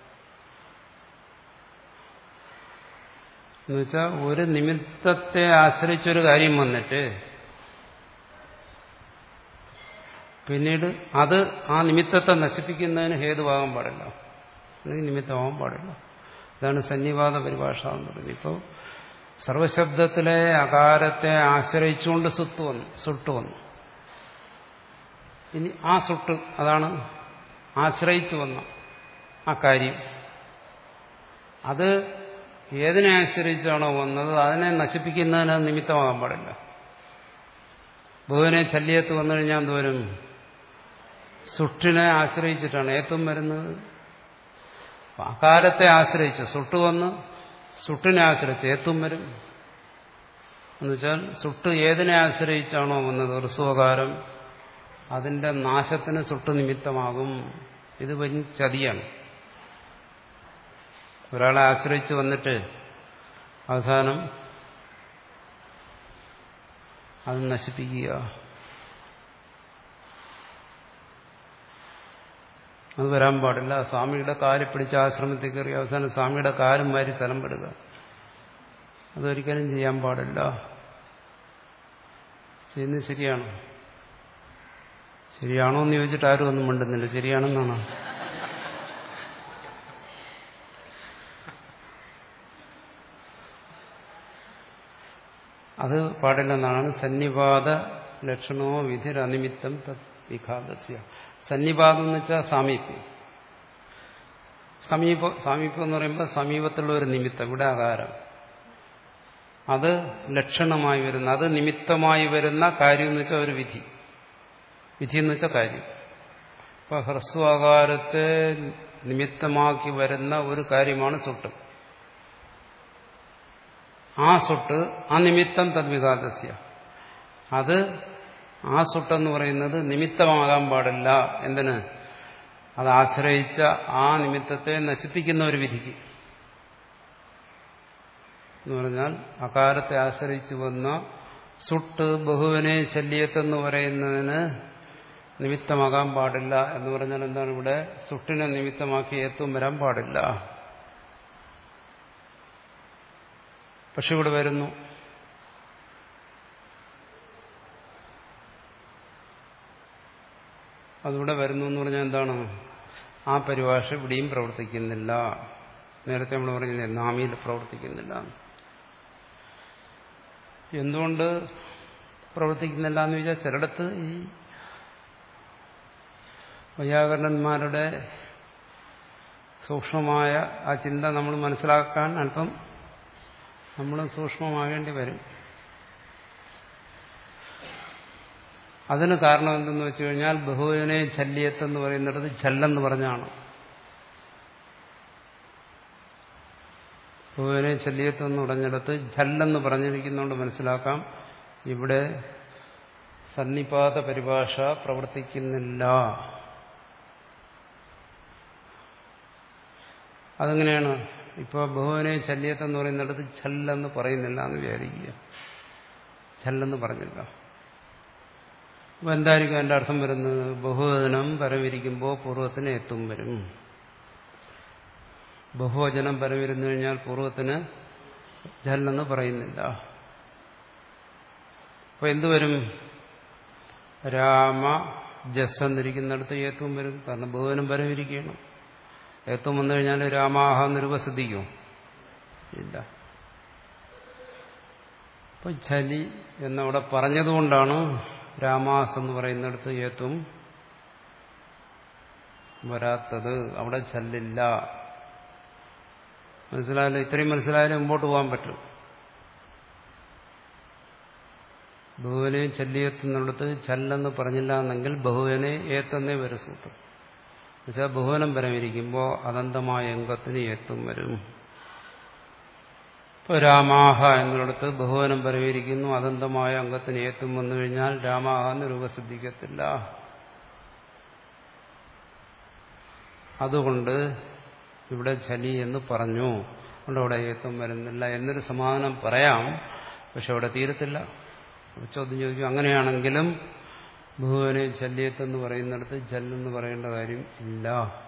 എന്നുവെച്ചാൽ ഒരു നിമിത്തത്തെ ആശ്രയിച്ചൊരു കാര്യം വന്നിട്ട് പിന്നീട് അത് ആ നിമിത്തത്തെ നശിപ്പിക്കുന്നതിന് ഹേതുവാകാൻ പാടില്ല അല്ലെങ്കിൽ നിമിത്തമാകാൻ പാടില്ല ഇതാണ് സന്നിവാദ പരിഭാഷ എന്ന് പറയുന്നത് ഇപ്പോൾ സർവശബ്ദത്തിലെ അകാരത്തെ ആശ്രയിച്ചുകൊണ്ട് സുത്ത് വന്നു സുട്ട് വന്നു ഇനി ആ സുട്ട് അതാണ് ആശ്രയിച്ചു വന്ന ആ കാര്യം അത് ഏതിനെ ആശ്രയിച്ചാണോ വന്നത് അതിനെ നശിപ്പിക്കുന്നതിന് അത് നിമിത്തമാകാൻ പാടില്ല ബഹുവിനെ ശല്യത്ത് വന്നു കഴിഞ്ഞാൽ എന്തോരും സുട്ടിനെ ആശ്രയിച്ചിട്ടാണ് ഏത്തും വരുന്നത് അകാരത്തെ ആശ്രയിച്ച് സുട്ട് വന്ന് സുട്ടിനെ ആശ്രയിച്ച് ഏത്തും വരും എന്നുവെച്ചാൽ സുട്ട് ഏതിനെ ആശ്രയിച്ചാണോ വന്നത് ഋസുവകാരം അതിന്റെ നാശത്തിന് സുട്ട് നിമിത്തമാകും ഇത് വലിയ ചതിയാണ് ഒരാളെ ആശ്രയിച്ച് വന്നിട്ട് അവസാനം അത് നശിപ്പിക്കുക അത് വരാൻ പാടില്ല സ്വാമിയുടെ കാല് പിടിച്ച് ആശ്രമത്തിൽ കയറി അവസാനം സ്വാമിയുടെ കാലും വാരി സ്ഥലം പെടുക അതൊരിക്കലും ചെയ്യാൻ പാടില്ല ചെയ്യുന്നത് ശരിയാണോ ശരിയാണോ എന്ന് ചോദിച്ചിട്ട് ആരും ഒന്നും മിണ്ടുന്നില്ല ശരിയാണെന്നാണോ അത് പാടില്ലെന്നാണ് സന്നിപാത ലക്ഷണോ വിധിരനിമിത്തം തത് വിഘാതസ്യ സന്നിപാതം എന്ന് വെച്ചാൽ സാമീപ്യം സമീപ സാമീപ്യം എന്ന് പറയുമ്പോൾ സമീപത്തുള്ള ഒരു നിമിത്തം ഇവിടെ ആകാരം അത് ലക്ഷണമായി വരുന്ന അത് നിമിത്തമായി വരുന്ന കാര്യം എന്ന് വെച്ചാൽ ഒരു വിധി വിധി എന്ന് വെച്ചാൽ കാര്യം ഇപ്പൊ ഹ്രസ്വാകാരത്തെ നിമിത്തമാക്കി വരുന്ന ഒരു കാര്യമാണ് സുട്ട് ആ സുട്ട് ആ നിമിത്തം തദ്വികാതസ്യ അത് ആ സുട്ടെന്ന് പറയുന്നത് നിമിത്തമാകാൻ പാടില്ല എന്തിന് അത് ആശ്രയിച്ച ആ നിമിത്തത്തെ നശിപ്പിക്കുന്ന ഒരു വിധിക്ക് എന്ന് പറഞ്ഞാൽ അകാരത്തെ ആശ്രയിച്ചു വന്ന സുട്ട് ബഹുവിനെ ശല്യത്തെന്ന് പറയുന്നതിന് നിമിത്തമാകാൻ പാടില്ല എന്ന് പറഞ്ഞാൽ എന്താണ് ഇവിടെ സുട്ടിനെ നിമിത്തമാക്കി ഏത്തും വരാൻ പാടില്ല പക്ഷെ ഇവിടെ വരുന്നു അതിവിടെ വരുന്നു എന്ന് പറഞ്ഞാൽ എന്താണ് ആ പരിഭാഷ ഇവിടെയും പ്രവർത്തിക്കുന്നില്ല നേരത്തെ നമ്മൾ പറഞ്ഞില്ലേ നാമിയിൽ പ്രവർത്തിക്കുന്നില്ല എന്തുകൊണ്ട് പ്രവർത്തിക്കുന്നില്ല എന്ന് ചോദിച്ചാൽ ചിലയിടത്ത് ഈ വൈയാകരണന്മാരുടെ സൂക്ഷ്മമായ ആ ചിന്ത നമ്മൾ മനസ്സിലാക്കാൻ അല്പം നമ്മൾ സൂക്ഷ്മമാകേണ്ടി വരും അതിന് കാരണം എന്തെന്ന് വെച്ച് കഴിഞ്ഞാൽ ബഹുവിനെ ശല്യത്തെന്ന് പറയുന്നിടത്ത് ഛല്ലെന്ന് പറഞ്ഞാണ് ബഹുവിനെ ശല്യത്തെന്ന് പറഞ്ഞിടത്ത് ഝല്ലെന്ന് പറഞ്ഞിരിക്കുന്നതുകൊണ്ട് മനസ്സിലാക്കാം ഇവിടെ സന്നിപാത പരിഭാഷ പ്രവർത്തിക്കുന്നില്ല അതെങ്ങനെയാണ് ഇപ്പോൾ ബഹുവിനെ ശല്യത്തെന്ന് പറയുന്നിടത്ത് ഛല്ലെന്ന് പറയുന്നില്ല എന്ന് വിചാരിക്കുക ഛല്ലെന്ന് പറഞ്ഞില്ല അപ്പൊ എന്തായിരിക്കും അതിന്റെ അർത്ഥം വരുന്നത് ബഹുവചനം പരമിരിക്കുമ്പോൾ പൂർവ്വത്തിന് എത്തും വരും ബഹുവചനം പരമിരുന്നു കഴിഞ്ഞാൽ പൂർവ്വത്തിന് ഝല്ലെന്ന് പറയുന്നില്ല അപ്പൊ എന്തുവരും രാമ ജസ് എന്നിരിക്കുന്നിടത്ത് ഏത്വം വരും കാരണം ബഹുവനം പരമിരിക്കണം ഏത്വം വന്നു കഴിഞ്ഞാൽ രാമാഹ നിർവസിദ്ധിക്കും ഇല്ല അപ്പൊ ഛലി എന്നവിടെ പറഞ്ഞതുകൊണ്ടാണ് രാമാസ് എന്ന് പറയുന്നിടത്ത് ഏത്വം വരാത്തത് അവിടെ ചല്ലില്ല മനസ്സിലായാലും ഇത്രയും മനസ്സിലായാലും മുമ്പോട്ട് പോകാൻ പറ്റും ബഹുവിനെ ചല്ലിയെത്തുന്നിടത്ത് ചല്ലെന്ന് പറഞ്ഞില്ല എന്നെങ്കിൽ ബഹുവിനെ ഏത്തെന്നേ വരും സൂത്രം എന്നുവെച്ചാൽ ബഹുവനം പരമിരിക്കുമ്പോൾ അനന്തമായ അംഗത്തിന് ഏത്തും വരും ഇപ്പോൾ രാമാഹ എന്നിടത്ത് ബഹുവനം പരമിരിക്കുന്നു അനന്തമായ അംഗത്തിന് ഏത്തും വന്നു കഴിഞ്ഞാൽ രാമാഹ എന്ന് രൂപസിദ്ധിക്കത്തില്ല അതുകൊണ്ട് ഇവിടെ ചലി എന്ന് പറഞ്ഞു അതുകൊണ്ട് അവിടെ ഏത്തം വരുന്നില്ല എന്നൊരു സമാധാനം പറയാം പക്ഷെ അവിടെ തീരത്തില്ല ചോദ്യം ചോദിക്കും അങ്ങനെയാണെങ്കിലും ബഹുവിനെ ശല്യത്തെന്ന് പറയുന്നിടത്ത് ജല്ലെന്ന് പറയേണ്ട കാര്യം ഇല്ല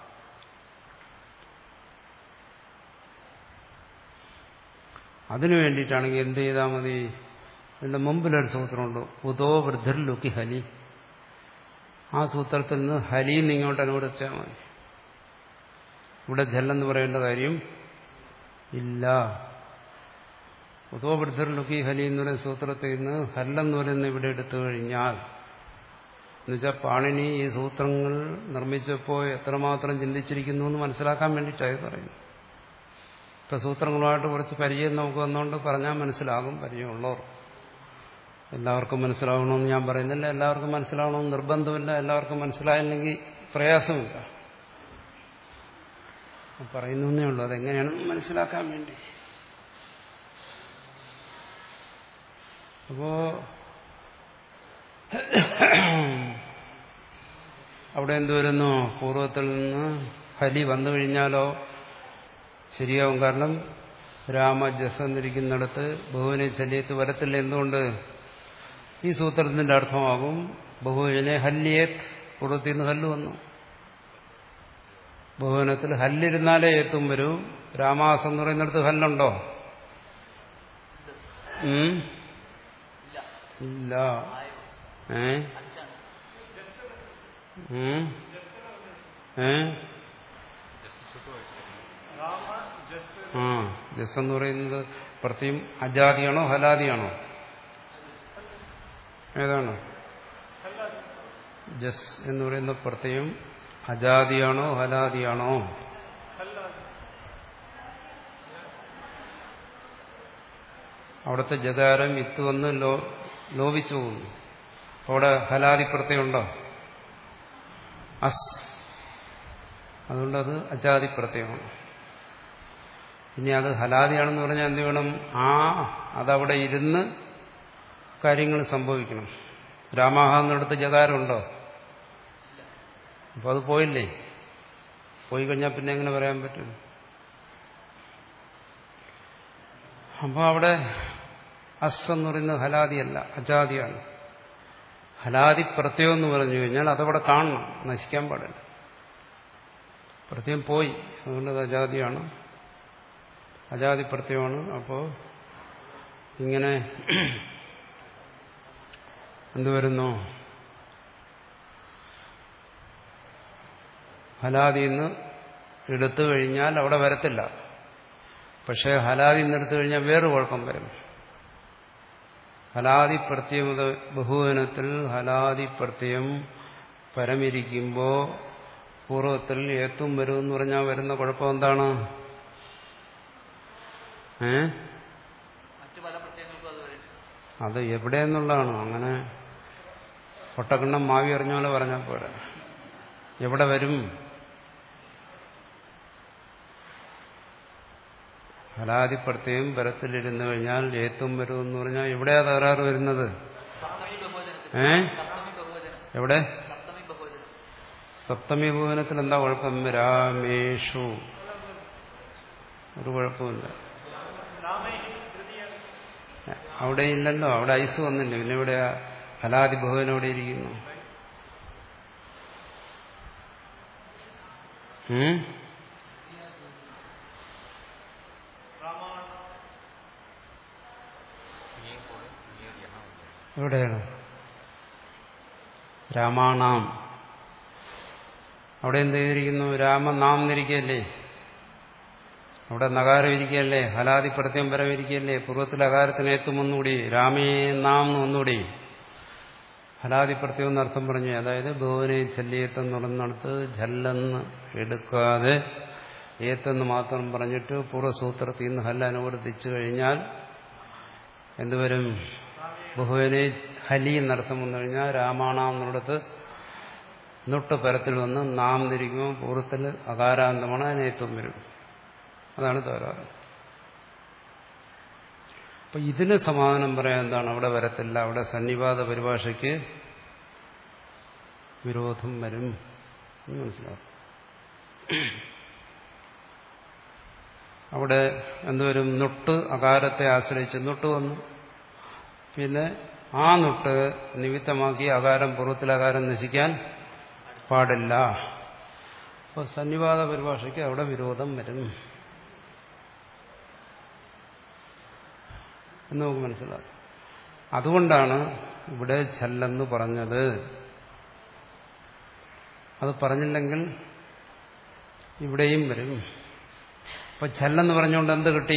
അതിനു വേണ്ടിയിട്ടാണെങ്കിൽ എന്ത് ചെയ്താൽ മതി ഇതിന്റെ മുമ്പിലൊരു സൂത്രമുണ്ട് ഉദോ വൃദ്ധർ ലുക്കി ഹലി ആ സൂത്രത്തിൽ നിന്ന് ഹലിന്ന് ഇങ്ങോട്ട് അനുവദിച്ചാൽ മതി ഇവിടെ ജല്ലെന്ന് പറയേണ്ട കാര്യം ഇല്ല ഉദോ വൃദ്ധർ ലുക്കി ഹലി എന്ന് പറയുന്ന സൂത്രത്തിൽ നിന്ന് ഹല്ലെന്ന് പറയുന്ന ഇവിടെ എടുത്തു കഴിഞ്ഞാൽ എന്നുവെച്ചാൽ പാണിനി ഈ സൂത്രങ്ങൾ നിർമ്മിച്ചപ്പോൾ എത്രമാത്രം ചിന്തിച്ചിരിക്കുന്നു എന്ന് മനസ്സിലാക്കാൻ വേണ്ടിയിട്ടായി പറയുന്നു ഇപ്പൊ സൂത്രങ്ങളുമായിട്ട് കുറച്ച് പരിചയം നമുക്ക് വന്നുകൊണ്ട് പറഞ്ഞാൽ മനസ്സിലാകും പരിചയമുള്ളവർ എല്ലാവർക്കും മനസ്സിലാവണമെന്ന് ഞാൻ പറയുന്നില്ല എല്ലാവർക്കും മനസ്സിലാവണമെന്ന് നിർബന്ധമില്ല എല്ലാവർക്കും മനസ്സിലായില്ലെങ്കിൽ പ്രയാസമില്ല പറയുന്നേ ഉള്ളൂ അതെങ്ങനെയാണെന്ന് മനസ്സിലാക്കാൻ വേണ്ടി അപ്പോ അവിടെ എന്ത് വരുന്നു പൂർവ്വത്തിൽ നിന്ന് ഹലി വന്നു കഴിഞ്ഞാലോ ശരിയാവും കാരണം രാമജസ് എന്നിരിക്കുന്നിടത്ത് ബഹുവിനെ ശല്യത്ത് വരത്തില്ല എന്തുകൊണ്ട് ഈ സൂത്രത്തിന്റെ അർത്ഥമാകും ബഹുവിനെ ഹല്ലിയേത് പൂർവ്വത്തിൽ നിന്ന് ഹല്ല് വന്നു ബഹുവനത്തിൽ ഹല്ലിരുന്നാലേ എത്തും വരൂ രാമാസ് എന്ന് പറയുന്നിടത്ത് ഹല്ലുണ്ടോ ഉം? ഇല്ല ഏ ഉം? ഏ ആ ജസ് എന്ന് പറയുന്നത് പ്രത്യം അജാതിയാണോ ഹലാദിയാണോ ഏതാണ് ജസ് എന്ന് പറയുന്ന പ്രത്യം അജാതിയാണോ ഹലാദിയാണോ അവിടുത്തെ ജകാരം ഇത്ത് വന്ന് ലോ ലോപിച്ചു പോകുന്നു അവിടെ ഹലാദി പ്രത്യയമുണ്ടോ അസ് അതുകൊണ്ടത് അജാതി പ്രത്യയമാണ് ഇനി അത് ഹലാദിയാണെന്ന് പറഞ്ഞാൽ എന്ത് വേണം ആ അതവിടെ ഇരുന്ന് കാര്യങ്ങൾ സംഭവിക്കണം രാമാഹ എന്നിടത്ത് ജകാരമുണ്ടോ അപ്പൊ അത് പോയില്ലേ പോയി കഴിഞ്ഞാൽ പിന്നെ എങ്ങനെ പറയാൻ പറ്റും അപ്പൊ അവിടെ അസ് എന്ന് പറയുന്നത് ഹലാദിയല്ല അജാതിയാണ് ഹലാദി പ്രത്യയം എന്ന് പറഞ്ഞു കഴിഞ്ഞാൽ അതവിടെ കാണണം നശിക്കാൻ പാടില്ല പ്രത്യം പോയി അതുകൊണ്ട് അത് അജാതിയാണ് അജാതി പ്രത്യയമാണ് അപ്പോൾ ഇങ്ങനെ എന്തുവരുന്നു ഹലാദിൽ നിന്ന് എടുത്തു കഴിഞ്ഞാൽ അവിടെ വരത്തില്ല പക്ഷേ ഹലാദിൽ നിന്ന് എടുത്തു കഴിഞ്ഞാൽ വേറെ കുഴപ്പം വരും ഹലാദി പ്രത്യയം ബഹുവനത്തിൽ ഹലാദി പ്രത്യയം പരമിരിക്കുമ്പോൾ പൂർവ്വത്തിൽ ഏത്തും വരും എന്ന് പറഞ്ഞാൽ വരുന്ന കുഴപ്പം എന്താണ് ഏ മറ്റു പല പ്രത്യയങ്ങൾക്കും അത് വരും അത് എവിടെയെന്നുള്ളതാണ് അങ്ങനെ പൊട്ടക്കണ്ണം മാവി അറിഞ്ഞ പോലെ പറഞ്ഞാൽ പോരാ എവിടെ വരും ഹലാദിപ്രത്യം പരത്തിലിരുന്നു കഴിഞ്ഞാൽ ഏത്തും വരും എന്ന് പറഞ്ഞാൽ എവിടെയാ തകരാറ് വരുന്നത് സപ്തമി ബഹുവചനത്തിൽ ഏ സപ്തമി ബഹുവചനം എവിടെ സപ്തമി ബഹുവചനം സപ്തമി ഭുവനത്തിൽ എന്താ കുഴപ്പം രാമേഷു ഒരു കുഴപ്പമില്ല അവിടെ ഇല്ലല്ലോ അവിടെ ഐസ് വന്നില്ല പിന്നെ ഇവിടെ ഫലാദി ബഹുവൻ അവിടെ ഇരിക്കുന്നു ഉം? എവിടെയാണ് രാമാണാം അവിടെ എന്ത് ചെയ്തിരിക്കുന്നു രാമനാം എന്നിരിക്കല്ലേ അവിടെ നഗാരം ഇരിക്കല്ലേ ഹലാദി പ്രത്യം പരം ഇരിക്കല്ലേ പൂർവ്വത്തിൽ അകാരത്തിന് ഏത്തും ഒന്നുകൂടി രാമേ നാം ഒന്നുകൂടി ഹലാദി പ്രത്യം എന്നർത്ഥം പറഞ്ഞു അതായത് ഭുവനെ ചെല്ലിയേത്തെന്ന് പറയുന്നിടത്ത് ജല്ലെന്ന് എടുക്കാതെ ഏത്തെന്ന് മാത്രം പറഞ്ഞിട്ട് പൂർവ്വസൂത്രത്തിൽ നിന്ന് ഹല്ല അനുവർത്തിച്ചു കഴിഞ്ഞാൽ എന്തുവരും ബഹുവിനെ ഹലി എന്നർത്ഥം വന്നു കഴിഞ്ഞാൽ രാമാണാം എന്നുള്ളത് നൊട്ട് പരത്തിൽ വന്ന് നാം തിരിക്കുമ്പോൾ പൂർവ്വത്തിൽ അകാരാന്തമാണ് അതിനേത്വം വരും അതാണ് തകരാറ് അപ്പൊ ഇതിന് സമാധാനം പറയാൻ എന്താണ് അവിടെ വരത്തില്ല അവിടെ സന്നിവാദ പരിഭാഷയ്ക്ക് വിരോധം വരും എന്ന് മനസ്സിലാക്കും അവിടെ എന്തുവരും നൊട്ട് അകാരത്തെ ആശ്രയിച്ച് നൊട്ട് വന്നു പിന്നെ ആ നൊട്ട് നിമിത്തമാക്കി അകാരം പൂർവ്വത്തിൽ അകാരം നശിക്കാൻ പാടില്ല അപ്പോൾ സന്നിവാദ പരിഭാഷയ്ക്ക് അവിടെ വിരോധം വരും എന്ന് നമുക്ക് മനസ്സിലാക്കും അതുകൊണ്ടാണ് ഇവിടെ ഛല്ലെന്ന് പറഞ്ഞത് അത് പറഞ്ഞില്ലെങ്കിൽ ഇവിടെയും വരും അപ്പൊ ഛല്ലെന്ന് പറഞ്ഞുകൊണ്ട് എന്ത് കിട്ടി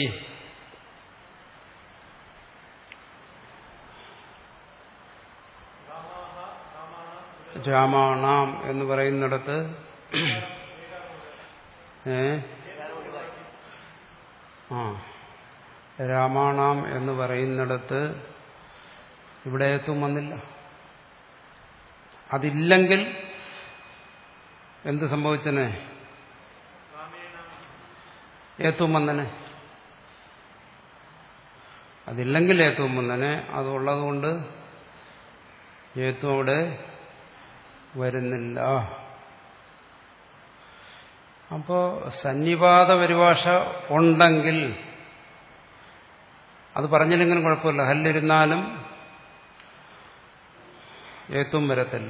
രാമാണാം എന്ന് പറയുന്നിടത്ത് ഏ ആ രാമാണാം എന്ന് പറയുന്നിടത്ത് ഇവിടെ ഏത്തും വന്നില്ല അതില്ലെങ്കിൽ എന്ത് സംഭവിച്ചനെ ഏത്തും വന്നനെ അതില്ലെങ്കിൽ ഏത്തും വന്നനെ അതുള്ളതുകൊണ്ട് ഏത്തും അവിടെ വരുന്നില്ല അപ്പോ സന്നിപാത പരിഭാഷ ഉണ്ടെങ്കിൽ അത് പറഞ്ഞില്ലെങ്കിലും കുഴപ്പമില്ല ഹല്ലിരുന്നാലും ഏത്തും വരത്തില്ല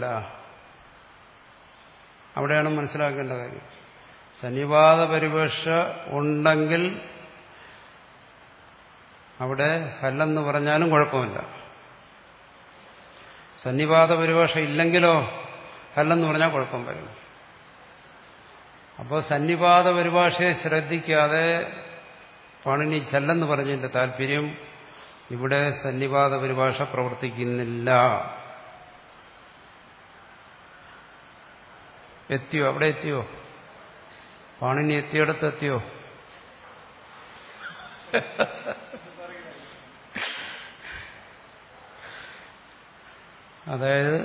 അവിടെയാണ് മനസ്സിലാക്കേണ്ട കാര്യം സന്നിപാത പരിഭാഷ ഉണ്ടെങ്കിൽ അവിടെ ഹല്ലെന്ന് പറഞ്ഞാലും കുഴപ്പമില്ല സന്നിപാത പരിഭാഷ ഇല്ലെങ്കിലോ ഹല്ലെന്ന് പറഞ്ഞാൽ കുഴപ്പം വരും അപ്പോൾ സന്നിപാത പരിഭാഷയെ ശ്രദ്ധിക്കാതെ പാണിനി ചെല്ലെന്ന് പറഞ്ഞതിന്റെ താല്പര്യം ഇവിടെ സന്നിപാത പരിഭാഷ പ്രവർത്തിക്കുന്നില്ല എത്തിയോ അവിടെ എത്തിയോ പാണിനി എത്തിയിടത്ത് എത്തിയോ അതായത്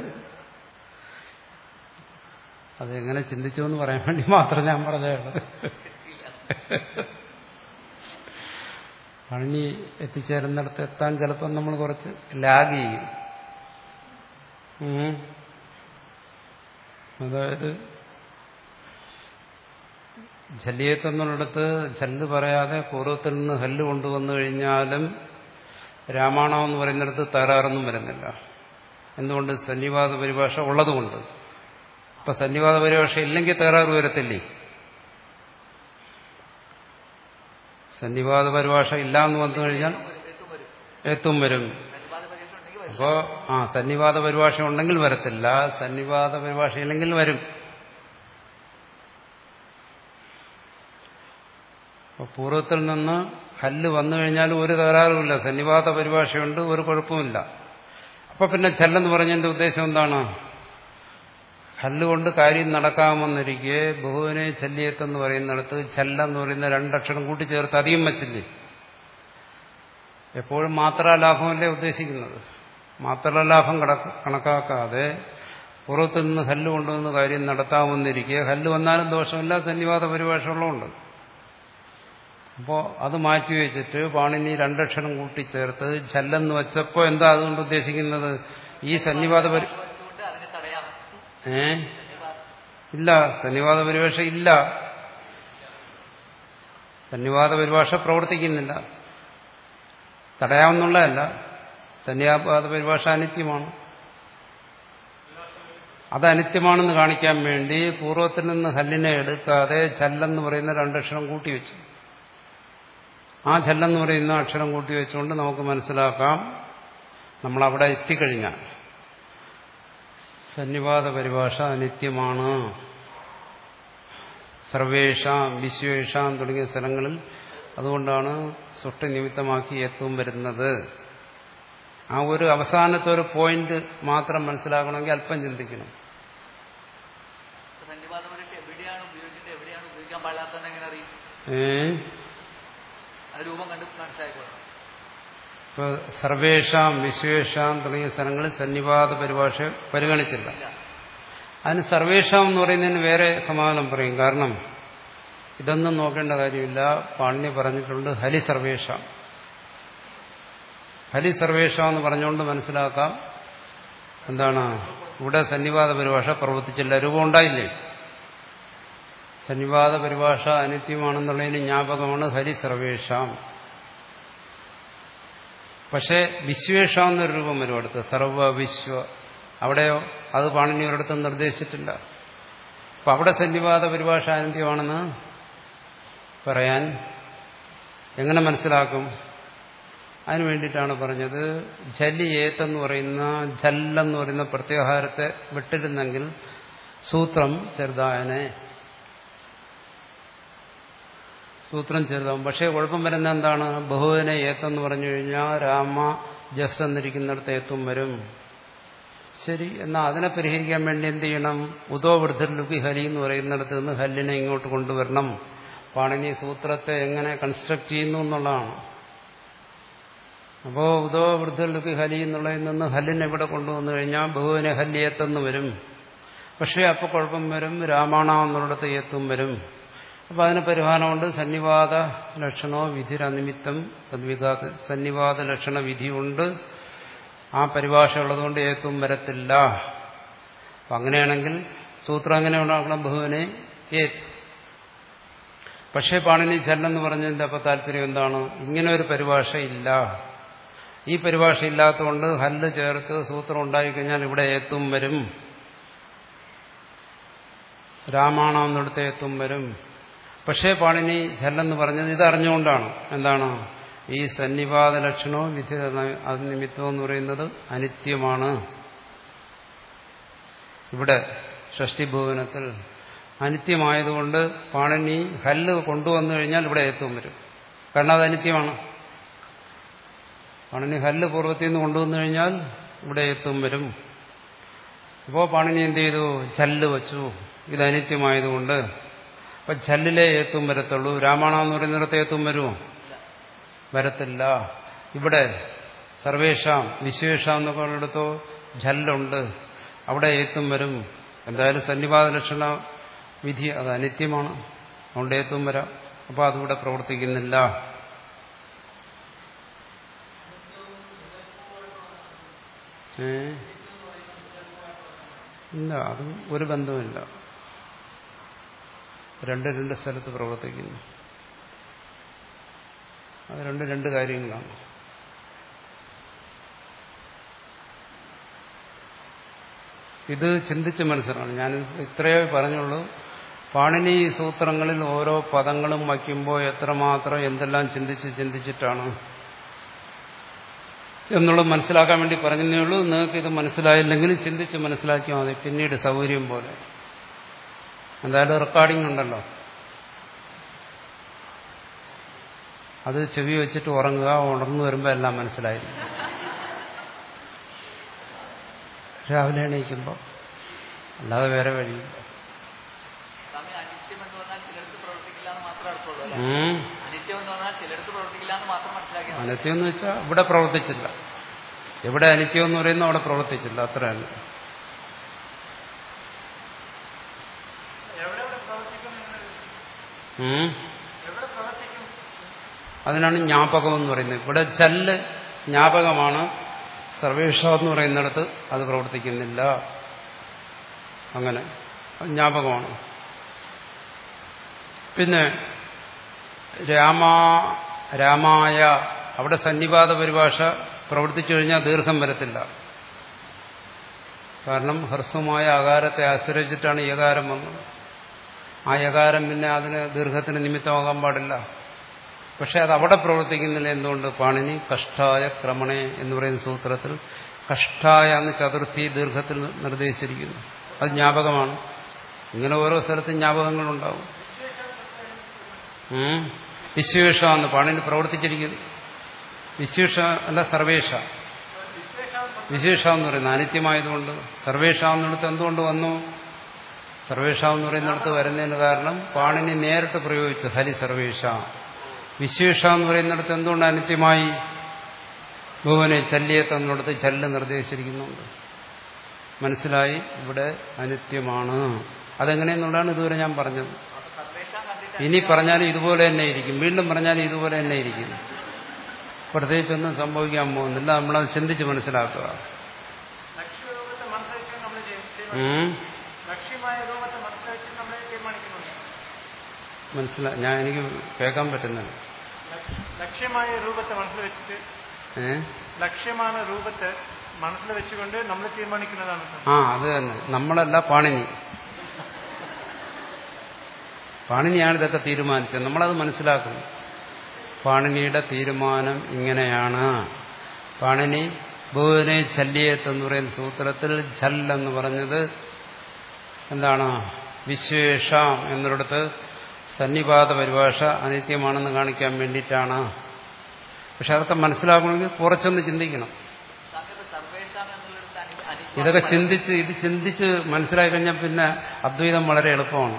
അതെങ്ങനെ ചിന്തിച്ചു എന്ന് പറയാൻ വേണ്ടി മാത്രം ഞാൻ പറഞ്ഞതാണ് പണി എത്തിച്ചേരുന്നിടത്ത് എത്താൻ ചിലപ്പം നമ്മൾ കുറച്ച് ലാഗ് ചെയ്യും ഉം. അതായത് ജല്ലിയത്തെന്നുള്ളിടത്ത് ജല്ല് പറയാതെ പൂർവ്വത്തിൽ നിന്ന് ഹല്ല് കൊണ്ടുവന്നു കഴിഞ്ഞാലും രാമായണം എന്ന് പറയുന്നിടത്ത് തകരാറൊന്നും വരുന്നില്ല എന്തുകൊണ്ട് സന്നിവാദ പരിഭാഷ ഉള്ളതുകൊണ്ട് ഇപ്പൊ സന്നിവാദ പരിഭാഷ ഇല്ലെങ്കിൽ തകരാറ് വരത്തില്ലേ സന്നിവാദ പരിഭാഷ ഇല്ല എന്ന് വന്നു കഴിഞ്ഞാൽ എത്തും വരും എത്തും വരും സന്നിപാത പരീക്ഷ ഉണ്ടെങ്കിൽ വരും അപ്പോ ആ സന്നിവാദ പരിഭാഷ ഉണ്ടെങ്കിൽ വരത്തില്ല സന്നിവാദ പരിഭാഷ ഇല്ലെങ്കിൽ വരും അപ്പൊ പൂർവ്വത്തിൽ നിന്ന് ഹല്ല് വന്നു കഴിഞ്ഞാൽ ഒരു തകരാറുമില്ല സന്നിവാദ പരിഭാഷയുണ്ട് ഒരു കുഴപ്പമില്ല അപ്പൊ പിന്നെ ചെല്ലെന്ന് പറഞ്ഞതിന്റെ ഉദ്ദേശം എന്താണ് ഹല്ലുകൊണ്ട് കാര്യം നടക്കാമെന്നിരിക്കെ ബഹുവിനെ ചെല്ലിയത്തെന്ന് പറയുന്നിടത്ത് ചെല്ലെന്ന് പറയുന്ന രണ്ടക്ഷരം കൂട്ടിച്ചേർത്ത് അധികം വച്ചില്ലേ എപ്പോഴും മാത്രാലാഭമല്ലേ ഉദ്ദേശിക്കുന്നത് മാത്രാലാഭം കണക്ക് കണക്കാക്കാതെ പുറത്തു നിന്ന് ഹല്ല് കൊണ്ടുവന്ന് കാര്യം നടത്താമെന്നിരിക്കെ ഹല്ല് വന്നാലും ദോഷമില്ല സന്നിവാദ പരിഭാഷകളുണ്ട് അപ്പോൾ അത് മാറ്റി വെച്ചിട്ട് പാണിനി രണ്ടക്ഷരം കൂട്ടിച്ചേർത്ത് ചെല്ലെന്ന് വെച്ചപ്പോൾ എന്താ അതുകൊണ്ട് ഉദ്ദേശിക്കുന്നത് ഈ സന്നിവാദ പരി വെച്ചുകൊണ്ട് അതിനെ തടയാം ഏ സന്നിപാത ഇല്ല സന്നിവാദ പരിഭാഷ ഇല്ല സന്നിവാദ പരിഭാഷ പ്രവർത്തിക്കുന്നില്ല തടയാവുന്നുള്ളതല്ല സന്യാപാത പരിഭാഷ അനിത്യമാണ് അത് അനിത്യമാണെന്ന് കാണിക്കാൻ വേണ്ടി പൂർവ്വത്തിൽ നിന്ന് ഹല്ലിനെ എടുക്കാതെ ചല്ലെന്ന് പറയുന്ന രണ്ടക്ഷരം കൂട്ടിവെച്ചു ആ ചല്ലെന്ന് പറയുന്ന അക്ഷരം കൂട്ടിവെച്ചുകൊണ്ട് നമുക്ക് മനസ്സിലാക്കാം നമ്മളവിടെ എത്തിക്കഴിഞ്ഞാൽ സന്നിവാദ പരിഭാഷ അനിത്യമാണ് സർവേഷാം വിശ്വേഷാം തുടങ്ങിയ സ്ഥലങ്ങളിൽ അതുകൊണ്ടാണ് സൃഷ്ടി നിമിത്തമാക്കി എത്തും വരുന്നത് ആ ഒരു അവസാനത്തെ ഒരു പോയിന്റ് മാത്രം മനസ്സിലാക്കണമെങ്കിൽ അല്പം ചിന്തിക്കണം സന്നിവാദം വരട്ടെ എവിടെയാണ് ഉപയോഗിച്ചിട്ട് എവിടെയാണ് ഉപയോഗിക്കാൻ പാടില്ലാത്തതെന്ന് എങ്ങനെ അറിയും ഏ അത് രൂപം കണ്ട് മനസ്സിലായിക്കോളാം ഇപ്പൊ സർവേഷാം വിശ്വേഷാം തുടങ്ങിയ സ്ഥലങ്ങളിൽ സന്നിവാദ പരിഭാഷ പരിഗണിച്ചില്ല ഇല്ല അതിന് സർവേഷാം എന്ന് പറയുന്നതിന് വേറെ സമാധാനം പറയും കാരണം ഇതൊന്നും നോക്കേണ്ട കാര്യമില്ല പാണിനി പറഞ്ഞിട്ടുണ്ട് ഹരി സർവേഷാം ഹരി സർവേഷാം എന്ന് പറഞ്ഞുകൊണ്ട് മനസ്സിലാക്കാം എന്താണ് ഇവിടെ സന്നിവാദ പരിഭാഷ പ്രവർത്തിച്ചില്ല രൂപം ഉണ്ടായില്ലേ സന്നിവാദ പരിഭാഷ അനിത്യമാണെന്നുള്ളതിന് ജ്ഞാപകമാണ് ഹരി സർവേഷാം പക്ഷേ വിശ്വേഷാം എന്നൊരു രൂപം വരും അടുത്ത് സർവ വിശ്വ അവിടെയോ അത് പാണിനി ഒരിടത്തും നിർദ്ദേശിച്ചിട്ടില്ല അപ്പൊ അവിടെ സന്നിവാദ പരിഭാഷ അനന്ത്യമാണെന്ന് പറയാൻ എങ്ങനെ മനസ്സിലാക്കും അതിനു വേണ്ടിയിട്ടാണ് പറഞ്ഞത് ജലി ഏത്തെന്ന് പറയുന്ന ജല്ലെന്ന് പറയുന്ന പ്രത്യാഹാരത്തെ വിട്ടിരുന്നെങ്കിൽ സൂത്രം ചെറുതായനെ സൂത്രം ചെറുതാവും പക്ഷേ കുഴപ്പം വരുന്ന എന്താണ് ബഹുവിനെ ഏത്തെന്ന് പറഞ്ഞു കഴിഞ്ഞാൽ രാമ ജസ് എന്നിരിക്കുന്നിടത്ത് ഏത്തും വരും ശരി എന്നാൽ അതിനെ പരിഹരിക്കാൻ വേണ്ടി എന്ത് ചെയ്യണം ഉദോ വൃദ്ധലുക്കി ഹലി എന്ന് പറയുന്നിടത്ത് നിന്ന് ഹല്ലിനെ ഇങ്ങോട്ട് കൊണ്ടുവരണം പാണിനി സൂത്രത്തെ എങ്ങനെ കൺസ്ട്രക്ട് ചെയ്യുന്നു എന്നുള്ളതാണ് അപ്പോ ഉദോ വൃദ്ധലുക്കി ഹലി എന്നുള്ളതിൽ നിന്ന് ഹല്ലിനെ ഇവിടെ കൊണ്ടുവന്നു കഴിഞ്ഞാൽ ബഹുവിനെ ഹല്ലി ഏത്തെന്ന് വരും പക്ഷേ അപ്പോൾ കുഴപ്പം വരും രാമാണ എന്നുള്ളിടത്ത് ഏത്തും വരും അപ്പൊ അതിന് പരിഹാരമുണ്ട് സന്നിവാദ ലക്ഷണോ വിധിരനിമിത്തം തദ്വികാത സന്നിവാദ ലക്ഷണ വിധിയുണ്ട് ആ പരിഭാഷ ഉള്ളതുകൊണ്ട് ഏത്തും വരത്തില്ല അപ്പൊ അങ്ങനെയാണെങ്കിൽ സൂത്രം എങ്ങനെ ഉണ്ടാക്കണം ബഹുവിനെ ഏത്ത് പക്ഷേ പാണിനി ചല്ലെന്ന് പറഞ്ഞതിന്റെ അപ്പൊ താല്പര്യം എന്താണ് ഇങ്ങനെ ഒരു പരിഭാഷ ഇല്ല ഈ പരിഭാഷ ഇല്ലാത്തതുകൊണ്ട് ഹല്ല് ചേർത്ത് സൂത്രം ഉണ്ടായിക്കഴിഞ്ഞാൽ ഇവിടെ ഏത്തും വരും രാമാണെന്നിടത്ത് ഏത്തും വരും പക്ഷേ പാണിനി ചല്ലെന്ന് പറഞ്ഞത് ഇത് അറിഞ്ഞുകൊണ്ടാണ് എന്താണ് ഈ സന്നിവാദ ലക്ഷണവും വിധി നിമിത്തം എന്ന് പറയുന്നത് അനിത്യമാണ് ഇവിടെ ഷഷ്ടിഭുവനത്തിൽ അനിത്യമായതുകൊണ്ട് പാണിനി ഹല്ല് കൊണ്ടുവന്നു കഴിഞ്ഞാൽ ഇവിടെ എത്തും വരും കാരണം അത് അനിത്യമാണ് പാണിനി ഹല്ല് പൂർവ്വത്തിൽ നിന്ന് കൊണ്ടുവന്നു കഴിഞ്ഞാൽ ഇവിടെ എത്തും വരും അപ്പോൾ പാണിനി എന്ത് ചെയ്തു ചല്ല് വച്ചു ഇത് അനിത്യമായതുകൊണ്ട് അപ്പൊ ചല്ലിലെ ഏത്തും വരത്തുള്ളൂ രാമായണം എന്ന് പറയുന്നിടത്ത് ഏത്തും വരുമോ വരത്തില്ല ഇവിടെ സർവേഷാം വിശ്വേഷാം എന്നൊക്കെ ഉള്ളിടത്തോ ജല്ലുണ്ട് അവിടെ ഏത്തും വരും എന്തായാലും സന്നിവാദ ലക്ഷണ വിധി അത് അനിത്യമാണ് അതുകൊണ്ട് ഏത്തും വരാം അപ്പോൾ അതിവിടെ പ്രവർത്തിക്കുന്നില്ല ഏ ഇല്ല അതും ഒരു ബന്ധവുമില്ല രണ്ട് രണ്ട് സ്ഥലത്ത് പ്രവർത്തിക്കുന്നു അത് രണ്ട് രണ്ട് കാര്യങ്ങളാണ് ഇത് ചിന്തിച്ച് മനസ്സിലാണ് ഞാൻ ഇത്രയേ പറഞ്ഞുള്ളൂ പാണിനി സൂത്രങ്ങളിൽ ഓരോ പദങ്ങളും വയ്ക്കുമ്പോൾ എത്രമാത്രം എന്തെല്ലാം ചിന്തിച്ച് ചിന്തിച്ചിട്ടാണ് എന്നുള്ളത് മനസ്സിലാക്കാൻ വേണ്ടി പറഞ്ഞതേ ഉള്ളൂ നിങ്ങൾക്ക് ഇത് മനസ്സിലായില്ലെങ്കിൽ ചിന്തിച്ച് മനസ്സിലാക്കിയാൽ മതി പിന്നീട് സൗകര്യം പോലെ എന്തായാലും റെക്കോർഡിംഗ് ഉണ്ടല്ലോ അത് ചെവി വെച്ചിട്ട് ഉറങ്ങുക ഉണർന്നു വരുമ്പോൾ എല്ലാം മനസ്സിലായി രാവിലെ എണീക്കുമ്പോൾ അല്ലാതെ വേറെ വഴിയില്ല സ്വാമി അനിത്യം എന്ന് പറഞ്ഞാൽ ചിലടത്ത് പ്രവർത്തിക്കില്ല എന്ന് മാത്രമേ അടുത്തുള്ളൂ അല്ലേ ഉം. അനിത്യം എന്ന് പറഞ്ഞാൽ ചിലടത്ത് പ്രവർത്തിക്കില്ല എന്ന് മാത്രം മനസ്സിലാക്കിയാൽ മതി. അനിത്യം എന്ന് വെച്ചാൽ ഇവിടെ പ്രവർത്തിച്ചില്ല എവിടെ അനിത്യം എന്ന് പറയുന്നു അവിടെ പ്രവർത്തിച്ചില്ല അത്ര തന്നെ ഉം. അതിനാണ് ജ്ഞാപകം എന്ന് പറയുന്നത് ഇവിടെ ചല്ല് ജ്ഞാപകമാണ് സർവേഷ എന്ന് പറയുന്നിടത്ത് അത് പ്രവർത്തിക്കുന്നില്ല അങ്ങനെ അത് ജ്ഞാപകമാണ് പിന്നെ രാമ രാമായ അവിടെ സന്നിപാത പരിഭാഷ പ്രവർത്തിച്ചു കഴിഞ്ഞാൽ ദീർഘം വരത്തില്ല കാരണം ഹ്രസ്വമായ അകാരത്തെ ആശ്രയിച്ചിട്ടാണ് യകാരം വന്നത് ആ യകാരം പിന്നെ അതിന് ദീർഘത്തിന് നിമിത്തമാകാൻ പാടില്ല പക്ഷെ അത് അവിടെ പ്രവർത്തിക്കുന്നില്ല എന്തുകൊണ്ട് പാണിനി കഷ്ടായ ക്രമണേ എന്ന് പറയുന്ന സൂത്രത്തിൽ കഷ്ടായ എന്ന് ചതുർത്ഥി ദീർഘത്തിൽ നിർദ്ദേശിച്ചിരിക്കുന്നു അത് ജ്ഞാപകമാണ് ഇങ്ങനെ ഓരോ സ്ഥലത്തും ജ്ഞാപകങ്ങളുണ്ടാവും ഉം. വിശ്വേഷ എന്ന് പാണിനി പ്രവർത്തിച്ചിരിക്കുന്നു വിശ്വേഷ അല്ല സർവേഷ വിശേഷ എന്ന് പറയുന്നത് അനിത്യമായതുകൊണ്ട് സർവേഷ എന്നിടത്ത് എന്തുകൊണ്ട് വന്നു സർവേഷ എന്ന് പറയുന്നിടത്ത് വരുന്നതിന് കാരണം പാണിനി നേരിട്ട് പ്രയോഗിച്ചു ഹരി സർവേഷ വിശേഷ എന്ന് പറയുന്നിടത്ത് എന്തുകൊണ്ട് അനിത്യമായി ഭുവനെ ചല്ലിയത്ത് എന്നിടത്ത് ചല്ല് നിർദ്ദേശിച്ചിരിക്കുന്നുണ്ട് മനസ്സിലായി ഇവിടെ അനിത്യമാണ് അതെങ്ങനെയെന്നുള്ളതാണ് ഇതുവരെ ഞാൻ പറഞ്ഞത് അപ്പൊ സർവേഷാം കണ്ടിട്ട് ഇനി പറഞ്ഞാലും ഇതുപോലെ തന്നെ ഇരിക്കും വീണ്ടും പറഞ്ഞാലും ഇതുപോലെ തന്നെ ഇരിക്കും പ്രത്യേകിച്ചൊന്നും സംഭവിക്കാൻ പോകുന്നില്ല നമ്മളത് ചിന്തിച്ച് മനസ്സിലാക്കുക ലക്ഷ്യരൂപത്തെ മനസ്സിലാക്കി നമ്മൾ ഉം. ലക്ഷ്യമായ രൂപത്തെ മനസ്സിലാക്കി നമ്മൾ തീരുമാനിക്കുന്നുണ്ട് മനസ്സിലാ ഞാൻ എനിക്ക് കേൾക്കാൻ പറ്റുന്നില്ല ലക്ഷ്യ- ലക്ഷ്യമായ രൂപത്തെ മനസ്സിൽ വെച്ചിട്ട് ഏ ലക്ഷ്യமான രൂപത്തെ മനസ്സിൽ വെച്ചുകൊണ്ട് നമ്മൾ തീരുമാനിക്കുന്നതാണ് സർ. ആ അത് തന്നെ നമ്മളല്ല പാണിനി പാണിനിയാണ് ഇതൊക്കെ തീരുമാനിച്ചത് നമ്മളത് മനസ്സിലാക്കുന്നു പാണിനിയുടെ തീരുമാനം ഇങ്ങനെയാണ് പാണിനി ബഹുവിനെ ചല്ലിയത്ത് എന്ന് പറയുന്ന സൂത്രത്തിൽ ഝൽ എന്ന് പറഞ്ഞത് എന്താണ് വിശ്വേഷാം എന്നിടത്ത് സന്നിപാത പരിഭാഷ അനിത്യമാണെന്ന് കാണിക്കാൻ വേണ്ടിയിട്ടാണ് പക്ഷെ അതൊക്കെ മനസ്സിലാക്കണമെങ്കിൽ കുറച്ചൊന്ന് ചിന്തിക്കണം താങ്കളുടെ സർവേഷാം എന്നുള്ളിടത്ത് അനി- അനിത്യം ഇതൊക്കെ ചിന്തിച്ച് ഇത് ചിന്തിച്ച് മനസ്സിലാക്കി കഴിഞ്ഞാൽ പിന്നെ അദ്വൈതം വളരെ എളുപ്പമാണ്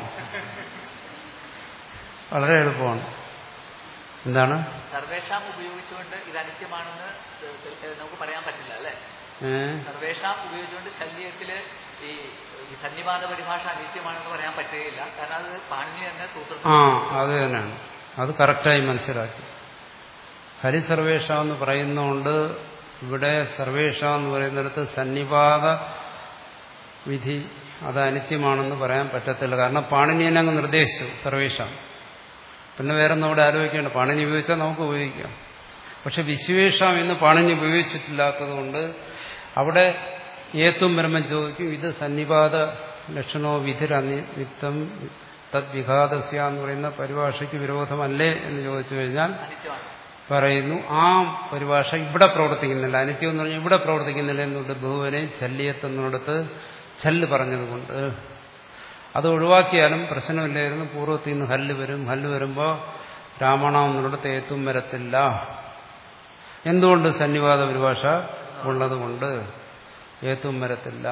വളരെ എളുപ്പമാണ് എന്താണ് സർവേഷാം ഉപയോഗിച്ചുകൊണ്ട് ഇത് അനിത്യമാണെന്ന് ഏഹ് ഏഹ് നമുക്ക് പറയാൻ പറ്റില്ല അല്ലെ ഏ? സർവേഷാം ഉപയോഗിച്ചുകൊണ്ട് ശല്യത്തില് ഈ ഈ സന്നിപാത പരിഭാഷ അനിത്യമാണെന്ന് പറയാൻ പറ്റുകയില്ല കാരണം അത് പാണിനി തന്നെ സൂത്രത്തിൽ ആ അത് തന്നെയാണ് അത് കറക്റ്റായി മനസ്സിലാക്കി ഹരിസർവേഷ എന്ന് പറയുന്നതുകൊണ്ട് ഇവിടെ സർവേഷ എന്ന് പറയുന്നിടത്ത് സന്നിപാത വിധി അത് അനിത്യമാണെന്ന് പറയാൻ പറ്റത്തില്ല കാരണം പാണിനിയനെ അങ്ങ് നിർദ്ദേശിച്ചു സർവേഷ പിന്നെ വേറെ ഒന്നും അവിടെ ആലോചിക്കേണ്ട പാണിനി ഉപയോഗിച്ചാൽ നമുക്ക് ഉപയോഗിക്കാം പക്ഷെ വിശ്വേഷാം എന്ന് പാണിനി ഉപയോഗിച്ചിട്ടില്ലാത്തതുകൊണ്ട് അവിടെ ഏത്തും ബ്രഹ്മം ചോദിക്കും ഇത് സന്നിപാത ലക്ഷണോ വിധിരനിമിത്തം തദ്വിഘാതസ്യ എന്ന് പറയുന്ന പരിഭാഷയ്ക്ക് വിരോധമല്ലേ എന്ന് ചോദിച്ചു കഴിഞ്ഞാൽ അനിത്യമാണ് പറയുന്നു ആ പരിഭാഷ ഇവിടെ പ്രവർത്തിക്കുന്നില്ല അനിത്യം എന്ന് പറഞ്ഞാൽ ഇവിടെ പ്രവർത്തിക്കുന്നില്ല എന്നുകൊണ്ട് ബഹുവനെ ചല്ലിയത്തെന്നിടത്ത് ചല്ല് പറഞ്ഞതുകൊണ്ട് അത് ഒഴിവാക്കിയാലും പ്രശ്നമില്ലായിരുന്നു പൂർവ്വത്തിൽ നിന്ന് ഹല്ല് വരും ഹല്ല് വരുമ്പോൾ രാമണ എന്നിടത്ത് ഏത്തും വരത്തില്ല എന്തുകൊണ്ട് സന്നിവാദ പരിഭാഷ ഉള്ളതുകൊണ്ട് ഏത്തും വരത്തില്ല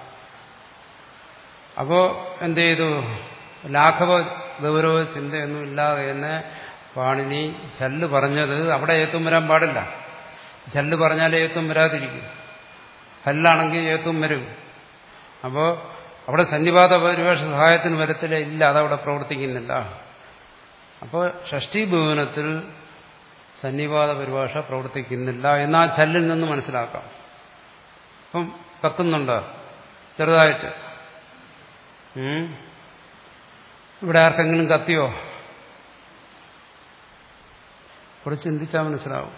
അപ്പോ എന്ത് ചെയ്തു ലാഘവ ഗൗരവ ചിന്തയൊന്നും ഇല്ലാതെ തന്നെ പാണിനി ചല്ല് പറഞ്ഞത് അവിടെ ഏത്തും വരാൻ പാടില്ല ചല്ല് പറഞ്ഞാലേ ഏത്തും വരാതിരിക്കും ഹല്ലാണെങ്കിൽ ഏത്തും വരും അപ്പോൾ അവിടെ സന്നിപാത പരിവേഷ സഹായത്തിന് വരത്തില്ല ഇല്ല അതവിടെ പ്രവർത്തിക്കുന്നില്ല അപ്പോൾ ഷഷ്ടി ഭുവനത്തിൽ സന്നിപാത പരിഭാഷ പ്രവർത്തിക്കുന്നില്ല എന്നാ ചല്ലിൽ നിന്ന് മനസ്സിലാക്കാം അപ്പം കത്തുന്നുണ്ടോ ചെറുതായിട്ട് ഉം. ഇവിടെ ആർക്കെങ്കിലും കത്തിയോ കുറച്ച് ചിന്തിച്ചാൽ മനസ്സിലാവും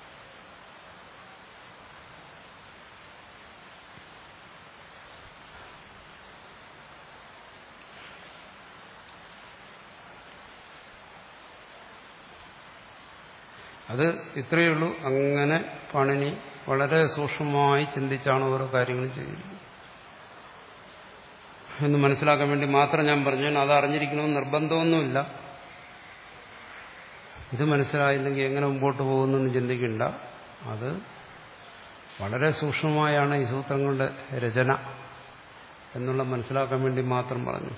അത് ഇത്രയേ ഉള്ളൂ അങ്ങനെ പണിനി വളരെ സൂക്ഷ്മമായി ചിന്തിച്ചാണ് ഓരോ കാര്യങ്ങളും ചെയ്തിരിക്കുന്നത് എന്ന് മനസ്സിലാക്കാൻ വേണ്ടി മാത്രം ഞാൻ പറഞ്ഞു അത് അറിഞ്ഞിരിക്കണമെന്ന് നിർബന്ധമൊന്നുമില്ല ഇത് മനസ്സിലായില്ലെങ്കിൽ എങ്ങനെ മുമ്പോട്ട് പോകുന്നെന്ന് ചിന്തിക്കണ്ട അത് വളരെ സൂക്ഷ്മമായാണ് ഈ സൂത്രങ്ങളുടെ രചന എന്നുള്ള മനസ്സിലാക്കാൻ വേണ്ടി മാത്രം പറഞ്ഞു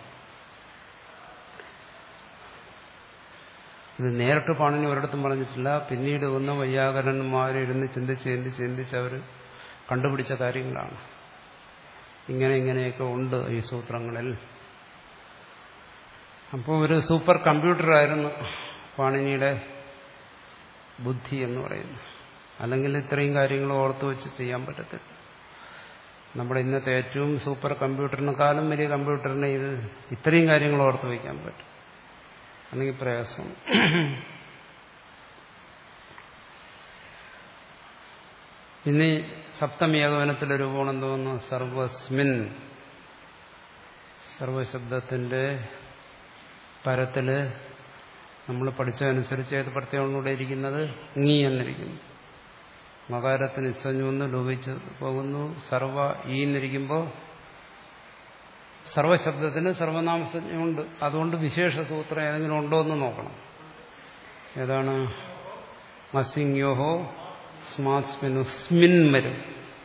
ഇത് നേരിട്ട് പാണിനി ഒരിടത്തും പറഞ്ഞിട്ടില്ല പിന്നീട് വന്ന വൈയാകരന്മാരിരുന്ന് ചിന്തിച്ച് ചിന്തിച്ച് ചിന്തിച്ച് അവർ കണ്ടുപിടിച്ച കാര്യങ്ങളാണ് ഇങ്ങനെ ഇങ്ങനെയൊക്കെ ഉണ്ട് ഈ സൂത്രങ്ങളിൽ അപ്പോൾ ഒരു സൂപ്പർ കമ്പ്യൂട്ടറായിരുന്നു പാണിനിയുടെ ബുദ്ധി എന്ന് പറയുന്നു അല്ലെങ്കിൽ ഇത്രയും കാര്യങ്ങൾ ഓർത്തു വെച്ച് ചെയ്യാൻ പറ്റത്തില്ല നമ്മുടെ ഇന്നത്തെ ഏറ്റവും സൂപ്പർ കമ്പ്യൂട്ടറിനെക്കാളും വലിയ കമ്പ്യൂട്ടറിന് ഇത് ഇത്രയും കാര്യങ്ങൾ ഓർത്തു വയ്ക്കാൻ പറ്റും അല്ലെങ്കിൽ പ്രയാസമാണ് ഇനി സപ്തമി ഏകവനത്തിലെ രൂപമാണ് എന്തോന്നു സർവസ്മിൻ സർവശബ്ദത്തിന്റെ പരത്തില് നമ്മൾ പഠിച്ചതനുസരിച്ച് ഏത് പ്രത്യേകങ്ങളുടെ ഇരിക്കുന്നത് ngി എന്നിരിക്കുന്നു മകാരത്തിന് ഇസഞ്ഞു എന്ന് ലോപിച്ച് പോകുന്നു സർവ ഈ എന്നിരിക്കുമ്പോൾ സർവശബ്ദത്തിന് സർവനാമസജ്ഞമുണ്ട് അതുകൊണ്ട് വിശേഷ സൂത്രം ഏതെങ്കിലും ഉണ്ടോ എന്ന് നോക്കണം ഏതാണ് മസിങ്യോഹോ സ്മാസ്മിനു സ്മിൻ വരും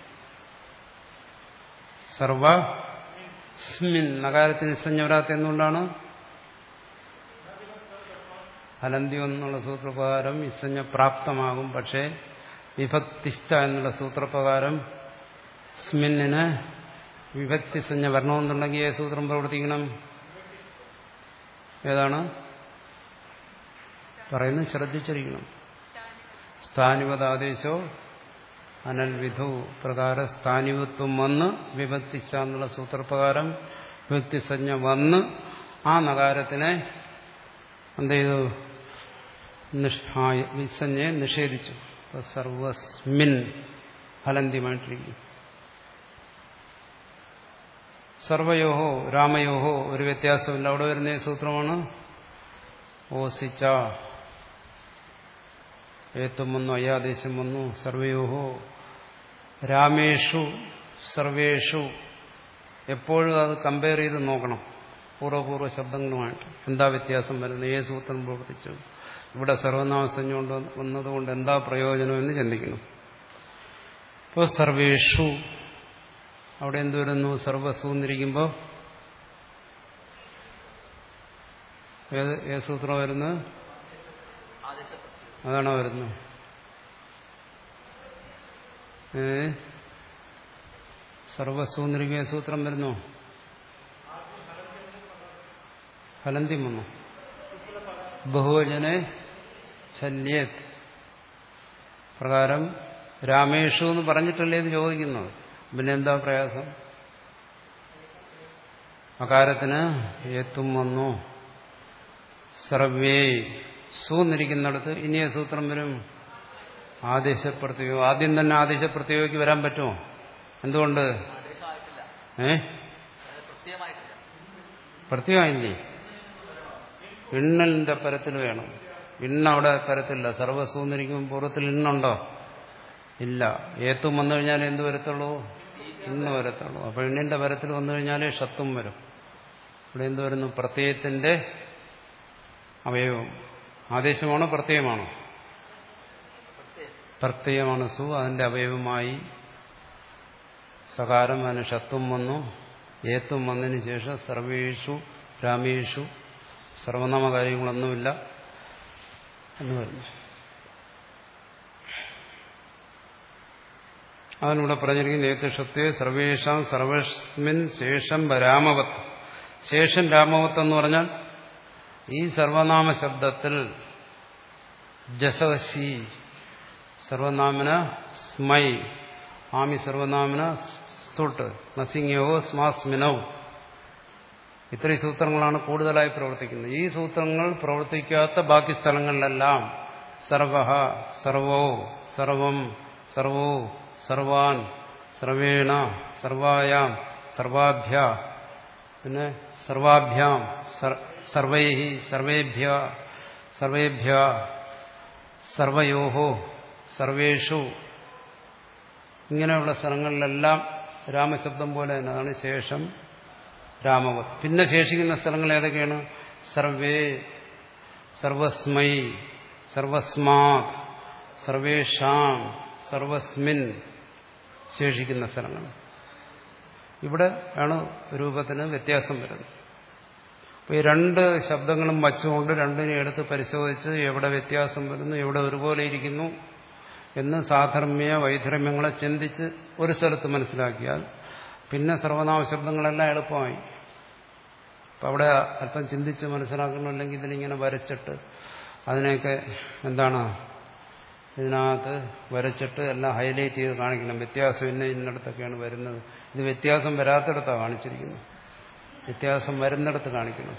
സർവ സ്മിൻ നഗാരത്തിന് ഇസഞ്ഞ വരാത്ത എന്തുകൊണ്ടാണ് ഹലന്തി എന്നുള്ള സൂത്രപ്രകാരം ഇസഞ്ഞ പ്രാപ്തമാകും പക്ഷേ വിഭക്തിഷ്ഠ എന്നുള്ള സൂത്രപ്രകാരം സ്മിന്നിന് വിഭക്തിസഞ്ജ വരണമെന്നുണ്ടെങ്കിൽ ഏത് സൂത്രം പ്രവർത്തിക്കണം ഏതാണ് പറയുന്നത് ശ്രദ്ധിച്ചിരിക്കണം സ്ഥാനിവതാദേശോ അനൽവിധു പ്രകാരം സ്ഥാനിവത്വം വന്ന് വിഭക്തിച്ച എന്നുള്ള സൂത്രപ്രകാരം വിഭക്തിസഞ്ജ വന്ന് ആ നഗാരത്തിനെ എന്ത് ചെയ്തു വിസഞ്ജയെ നിഷേധിച്ചു സർവസ്മിൻ ഫലന്തിയുമായിട്ടിരിക്കും സർവയോഹോ രാമയോഹോ ഒരു വ്യത്യാസമില്ല അവിടെ വരുന്ന സൂത്രമാണ് ഓസിച്ച ഏത്വം വന്നു അയാദേശം വന്നു സർവയോഹോ രാമേഷു സർവേഷു എപ്പോഴും അത് കമ്പയർ ചെയ്ത് നോക്കണം പൂർവ്വപൂർവ്വ ശബ്ദങ്ങളുമായിട്ട് എന്താ വ്യത്യാസം വരുന്നത് ഏത് സൂത്രം പ്രവർത്തിച്ചു ഇവിടെ സർവനാമസഞ്ജ കൊണ്ട് വന്നതുകൊണ്ട് എന്താ പ്രയോജനം എന്ന് ചിന്തിക്കണം ഇപ്പോൾ സർവേഷു അവിടെ എന്ത് വരുന്നു സർവസ്വ എന്നിരിക്കുമ്പോൾ ഏത് ഏത് സൂത്രം വരുന്നത് അതാണോ വരുന്നത് ഏ സർവസ്വ എന്നിരിക്കുന്ന സൂത്രം വരുന്നു ഫലന്തി വന്നു ബഹുവചനെ ശല്യത് പ്രകാരം രാമേഷു എന്ന് പറഞ്ഞിട്ടല്ലേ ഇത് ചോദിക്കുന്നത് പിന്നെ എന്താ പ്രയാസം അകാരത്തിന് ഏത്തും വന്നു സർവേ സൂന്നിരിക്കുന്നിടത്ത് ഇനിയ സൂത്രം വരും ആദേശപ്രത്യോഗം ആദ്യം തന്നെ ആദേശപ്രത്യോഗയ്ക്ക് വരാൻ പറ്റുമോ എന്തുകൊണ്ട് ആദേശമായിട്ടില്ല ഏ അത് പ്രത്യയമായിട്ടില്ല പ്രത്യേകമില്ലേ ഇണ്ണലിന്റെ പരത്തിൽ വേണം ഇണ്ണ അവിടെ പരത്തില്ല സർവസൂന്നിരിക്കുമ്പോൾ പൂർവ്വത്തിൽ ഇണ്ണുണ്ടോ ഇല്ല ഏത്തും വന്നു കഴിഞ്ഞാൽ എന്ത് വരത്തുള്ളൂ ഇന്ന് വരത്തുള്ളൂ അപ്പൊ ഇണ്ണിന്റെ പരത്തിൽ വന്നു കഴിഞ്ഞാൽ ഷത്തും വരും ഇവിടെ എന്ത് വരുന്നു പ്രത്യയത്തിന്റെ അവയവം ആദേശമാണോ പ്രത്യയമാണോ പ്രത്യയമാണ് സു അതിന്റെ അവയവമായി സകാരം അതിന് ഷത്വം വന്നു ഏത്തും വന്നതിന് ശേഷം സർവേഷു രാമേഷു സർവനാമ കാര്യങ്ങളൊന്നുമില്ല എന്ന് പറഞ്ഞു അതിനിവിടെ പറഞ്ഞിരിക്കുന്ന ഏത്തുഷത്വേ സർവേഷാം സർവസ്മിൻ ശേഷം രാമവത്ത് ശേഷം രാമവത്ത് എന്ന് പറഞ്ഞാൽ ഈ സർവനാമ ശബ്ദത്തിൽ ജസവശി സർവനാമന സ്മൈ ആമി സർവനാമന സുട്ട് നസിംഗയോ സ്മാസ്മിനൗ ഇത്രയും സൂത്രങ്ങളാണ് കൂടുതലായി പ്രവർത്തിക്കുന്നത് ഈ സൂത്രങ്ങൾ പ്രവർത്തിക്കാത്ത ബാക്കി സ്ഥലങ്ങളിലെല്ലാം സർവ സർവോ സർവം സർവോ സർവാൻ സർവേണ സർവായാം സർവാഭ്യ പിന്നെ സർവാഭ്യാം സർവൈ സർവേഭ്യ സർവേഭ്യ സർവയോഹോ സർവേഷു ഇങ്ങനെയുള്ള സ്ഥലങ്ങളിലെല്ലാം രാമശബ്ദം പോലെ തന്നെ അതാണ് ശേഷം രാമവത് പിന്നെ ശേഷിക്കുന്ന സ്ഥലങ്ങൾ ഏതൊക്കെയാണ് സർവേ സർവസ്മൈ സർവസ്മാത് സർവേഷാം സർവസ്മിൻ ശേഷിക്കുന്ന സ്ഥലങ്ങൾ ഇവിടെ ആണ് രൂപത്തിന് വ്യത്യാസം വരുന്നത് അപ്പോൾ ഈ രണ്ട് ശബ്ദങ്ങളും വച്ചുകൊണ്ട് രണ്ടിനെ എടുത്ത് പരിശോധിച്ച് എവിടെ വ്യത്യാസം വരുന്നു എവിടെ ഒരുപോലെ ഇരിക്കുന്നു എന്ന് സാധർമ്മ്യ വൈധർമ്മ്യങ്ങളെ ചിന്തിച്ച് ഒരു സ്ഥലത്ത് മനസ്സിലാക്കിയാൽ പിന്നെ സർവനാമ ശബ്ദങ്ങളെല്ലാം എളുപ്പമായി അപ്പം അവിടെ അല്പം ചിന്തിച്ച് മനസ്സിലാക്കണമല്ലെങ്കിൽ ഇതിനിങ്ങനെ വരച്ചിട്ട് അതിനെയൊക്കെ എന്താണ് ഇതിനകത്ത് വരച്ചിട്ട് എല്ലാം ഹൈലൈറ്റ് ചെയ്ത് കാണിക്കണം വ്യത്യാസം ഇന്ന ഇന്നിടത്തൊക്കെയാണ് വരുന്നത് ഇത് വ്യത്യാസം വരാത്തിടത്താണ് കാണിച്ചിരിക്കുന്നത് വ്യത്യാസം വരുന്നിടത്ത് കാണിക്കണം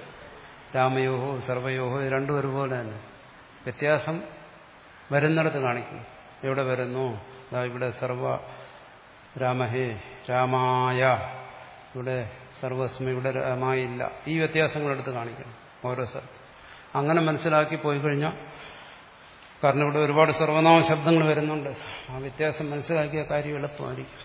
രാമയോഹോ സർവയോഹോ ഇത് രണ്ടും ഒരുപോലെ തന്നെ വ്യത്യാസം വരുന്നിടത്ത് കാണിക്കണം എവിടെ വരുന്നു ദാ ഇവിടെ സർവ രാമഹേ രാമായ ഇവിടെ സർവസ്മ ഇവിടെ രാമായില്ല ഈ വ്യത്യാസങ്ങൾ എടുത്ത് കാണിക്കണം ഓരോ സ്ഥലത്ത് അങ്ങനെ മനസ്സിലാക്കി പോയി കഴിഞ്ഞാൽ കാരണം ഇവിടെ ഒരുപാട് സർവനാമ ശബ്ദങ്ങൾ വരുന്നുണ്ട് ആ വ്യത്യാസം മനസ്സിലാക്കിയ കാര്യം എളുപ്പമായിരിക്കും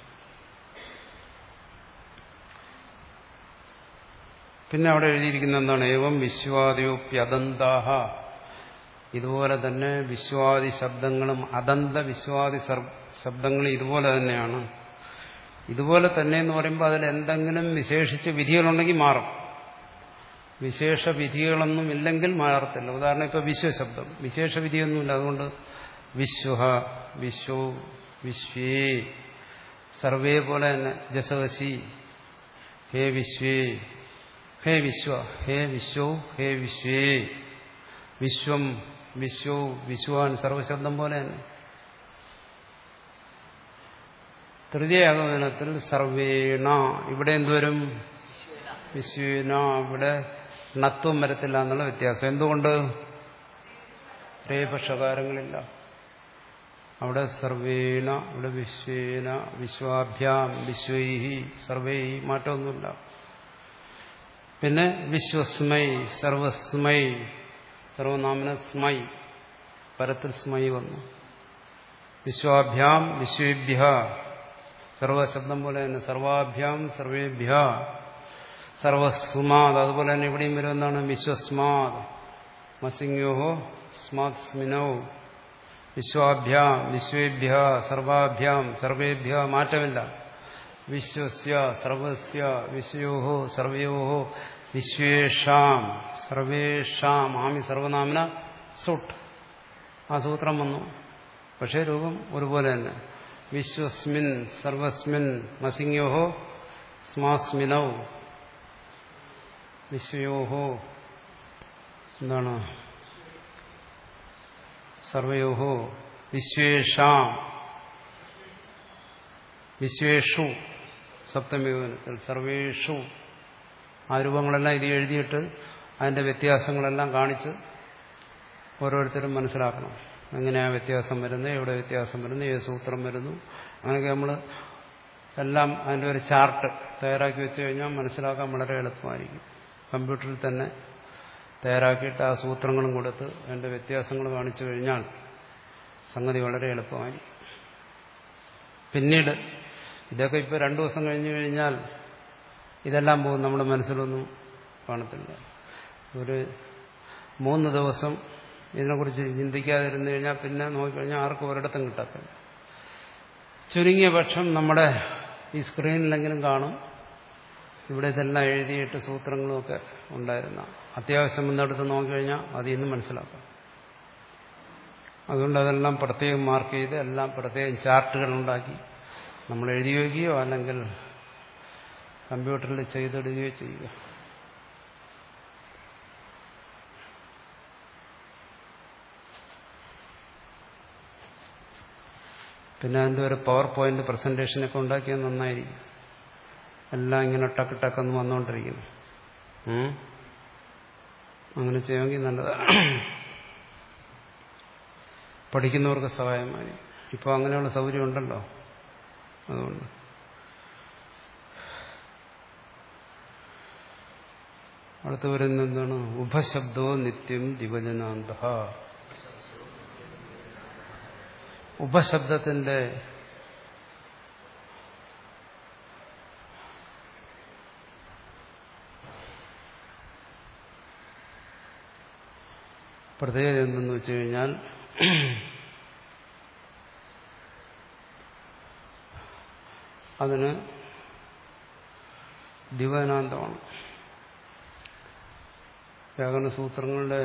പിന്നെ അവിടെ എഴുതിയിരിക്കുന്ന എന്താണ് ഏവം വിശ്വാദിയോപ്യദന്താഹ ഇതുപോലെ തന്നെ വിശ്വാദി ശബ്ദങ്ങളും അദന്ത വിശ്വാദി ശബ്ദങ്ങളും ഇതുപോലെ തന്നെയാണ് ഇതുപോലെ തന്നെ എന്ന് പറയുമ്പോൾ അതിൽ എന്തെങ്കിലും വിശേഷിച്ച് വിധികളുണ്ടെങ്കിൽ മാറും വിശേഷ വിധികളൊന്നും ഇല്ലെങ്കിൽ മാറത്തില്ല ഉദാഹരണം ഇപ്പൊ വിശ്വശബ്ദം വിശേഷ വിധിയൊന്നുമില്ല അതുകൊണ്ട് വിശ്വ വിശ്വ വിശ്വേ സർവേ പോലെ തന്നെ ജസവസി ഹേ വിശ്വേ ഹേ വിശ്വ ഹേ വിശ്വ ഹേ വിശ്വേ വിശ്വം വിശ്വ വിശ്വാൻ സർവശബ്ദം പോലെ തന്നെ തൃതീയാഗമനത്തിൽ സർവേണ ഇവിടെ എന്തുവരും വിശ്വേന ഇവിടെ ണത്വം വരത്തില്ല എന്നുള്ള വ്യത്യാസം എന്തുകൊണ്ട് രേപക്ഷകാരങ്ങളില്ല അവിടെ സർവേണ ഇവിടെ വിശ്വേന വിശ്വാഭ്യാം വിശ്വൈഹി സർവൈഹി മാറ്റമൊന്നുമില്ല പിന്നെ വിശ്വസ്മൈ സർവസ്മൈ സർവനാമന സ്മൈ പരത്തിൽ സ്മൈ വന്നു വിശ്വാഭ്യാം വിശ്വേഭ്യ സർവശബ്ദം പോലെ തന്നെ സർവാഭ്യാം സർവേഭ്യ സർവസ്മാത് അതുപോലെ തന്നെ ഇവിടെയും വരുമെന്നാണ് വിശ്വസ്മാത് മസിംഗ്യോഹോ സ്മാത് സ്മിനോ വിശ്വാഭ്യാം വിശ്വേഭ്യ സർവാഭ്യാം സർവേഭ്യ മാറ്റമില്ല വിശ്വസ്യ സർവസ്യ വിശ്വയോഹോ സർവയോഹോ വിശ്വേഷാം സർവേഷാം ആമി സർവനാമന സുട്ട് ആ സൂത്രം വന്നു പക്ഷേ രൂപം ഒരുപോലെ തന്നെ വിശ്വസ്മിൻ സർവസ്മിൻ മസിംഗ്യോഹോ സ്മാസ്മിനൗ വിശ്വയോഹോ എന്താണ് സർവയോഹോ വിശ്വേഷാം വിശ്വേഷു സപ്തമയോനത്തിൽ സർവേഷു ആ രൂപങ്ങളെല്ലാം ഇത് എഴുതിയിട്ട് അതിന്റെ വ്യത്യാസങ്ങളെല്ലാം കാണിച്ച് ഓരോരുത്തരും മനസ്സിലാക്കണം എങ്ങനെയാ വ്യത്യാസം വരുന്നത് എവിടെ വ്യത്യാസം വരുന്നു ഏത് സൂത്രം വരുന്നു അങ്ങനെയൊക്കെ നമ്മൾ എല്ലാം അതിൻ്റെ ഒരു ചാർട്ട് തയ്യാറാക്കി വെച്ച് കഴിഞ്ഞാൽ മനസ്സിലാക്കാൻ വളരെ എളുപ്പമായിരിക്കും കമ്പ്യൂട്ടറിൽ തന്നെ തയ്യാറാക്കിയിട്ട് ആ സൂത്രങ്ങളും കൊടുത്ത് അതിൻ്റെ വ്യത്യാസങ്ങൾ കാണിച്ചു കഴിഞ്ഞാൽ സംഗതി വളരെ എളുപ്പമായിരിക്കും പിന്നീട് ഇതൊക്കെ ഇപ്പോൾ രണ്ടു ദിവസം കഴിഞ്ഞു കഴിഞ്ഞാൽ ഇതെല്ലാം പോകും നമ്മുടെ മനസ്സിലൊന്നും കാണത്തില്ല ഒരു മൂന്ന് ദിവസം ഇതിനെക്കുറിച്ച് ചിന്തിക്കാതിരുന്നു കഴിഞ്ഞാൽ പിന്നെ നോക്കിക്കഴിഞ്ഞാൽ ആർക്കും ഒരിടത്തും കിട്ടത്തില്ല ചുരുങ്ങിയ പക്ഷം നമ്മുടെ ഈ സ്ക്രീനിലെങ്കിലും കാണും ഇവിടെ ഇതെല്ലാം എഴുതിയിട്ട് സൂത്രങ്ങളുമൊക്കെ ഉണ്ടായിരുന്ന അത്യാവശ്യം വന്നെടുത്ത് നോക്കിക്കഴിഞ്ഞാൽ അതിൽ നിന്ന് മനസ്സിലാക്കാം അതുകൊണ്ട് അതെല്ലാം പ്രത്യേകം മാർക്ക് ചെയ്ത് എല്ലാം പ്രത്യേകം ചാർട്ടുകൾ ഉണ്ടാക്കി നമ്മൾ എഴുതി വയ്ക്കുകയോ അല്ലെങ്കിൽ കമ്പ്യൂട്ടറിൽ ചെയ്തിടുകയോ ചെയ്യുക പിന്നെ അതിൻ്റെ ഒരു പവർ പോയിന്റ് പ്രസന്റേഷനൊക്കെ ഉണ്ടാക്കിയാൽ നന്നായിരിക്കും എല്ലാം ഇങ്ങനെ ടക്ക് ടക്കെന്ന് വന്നുകൊണ്ടിരിക്കുന്നു അങ്ങനെ ചെയ്യുമെങ്കിൽ നല്ലതാണ് പഠിക്കുന്നവർക്ക് സഹായമായി ഇപ്പോൾ അങ്ങനെയുള്ള സൗകര്യം ഉണ്ടല്ലോ അതുകൊണ്ട് അടുത്ത് വരുന്ന എന്താണ് ഉപശബ്ദോ നിത്യം ദിവജനാന്ത ഉപശബ്ദത്തിന്റെ പ്രത്യേകത എന്തെന്ന് വെച്ച് കഴിഞ്ഞാൽ അതിന് ദിവനാന്തമാണ് വ്യാകരണ സൂത്രങ്ങളുടെ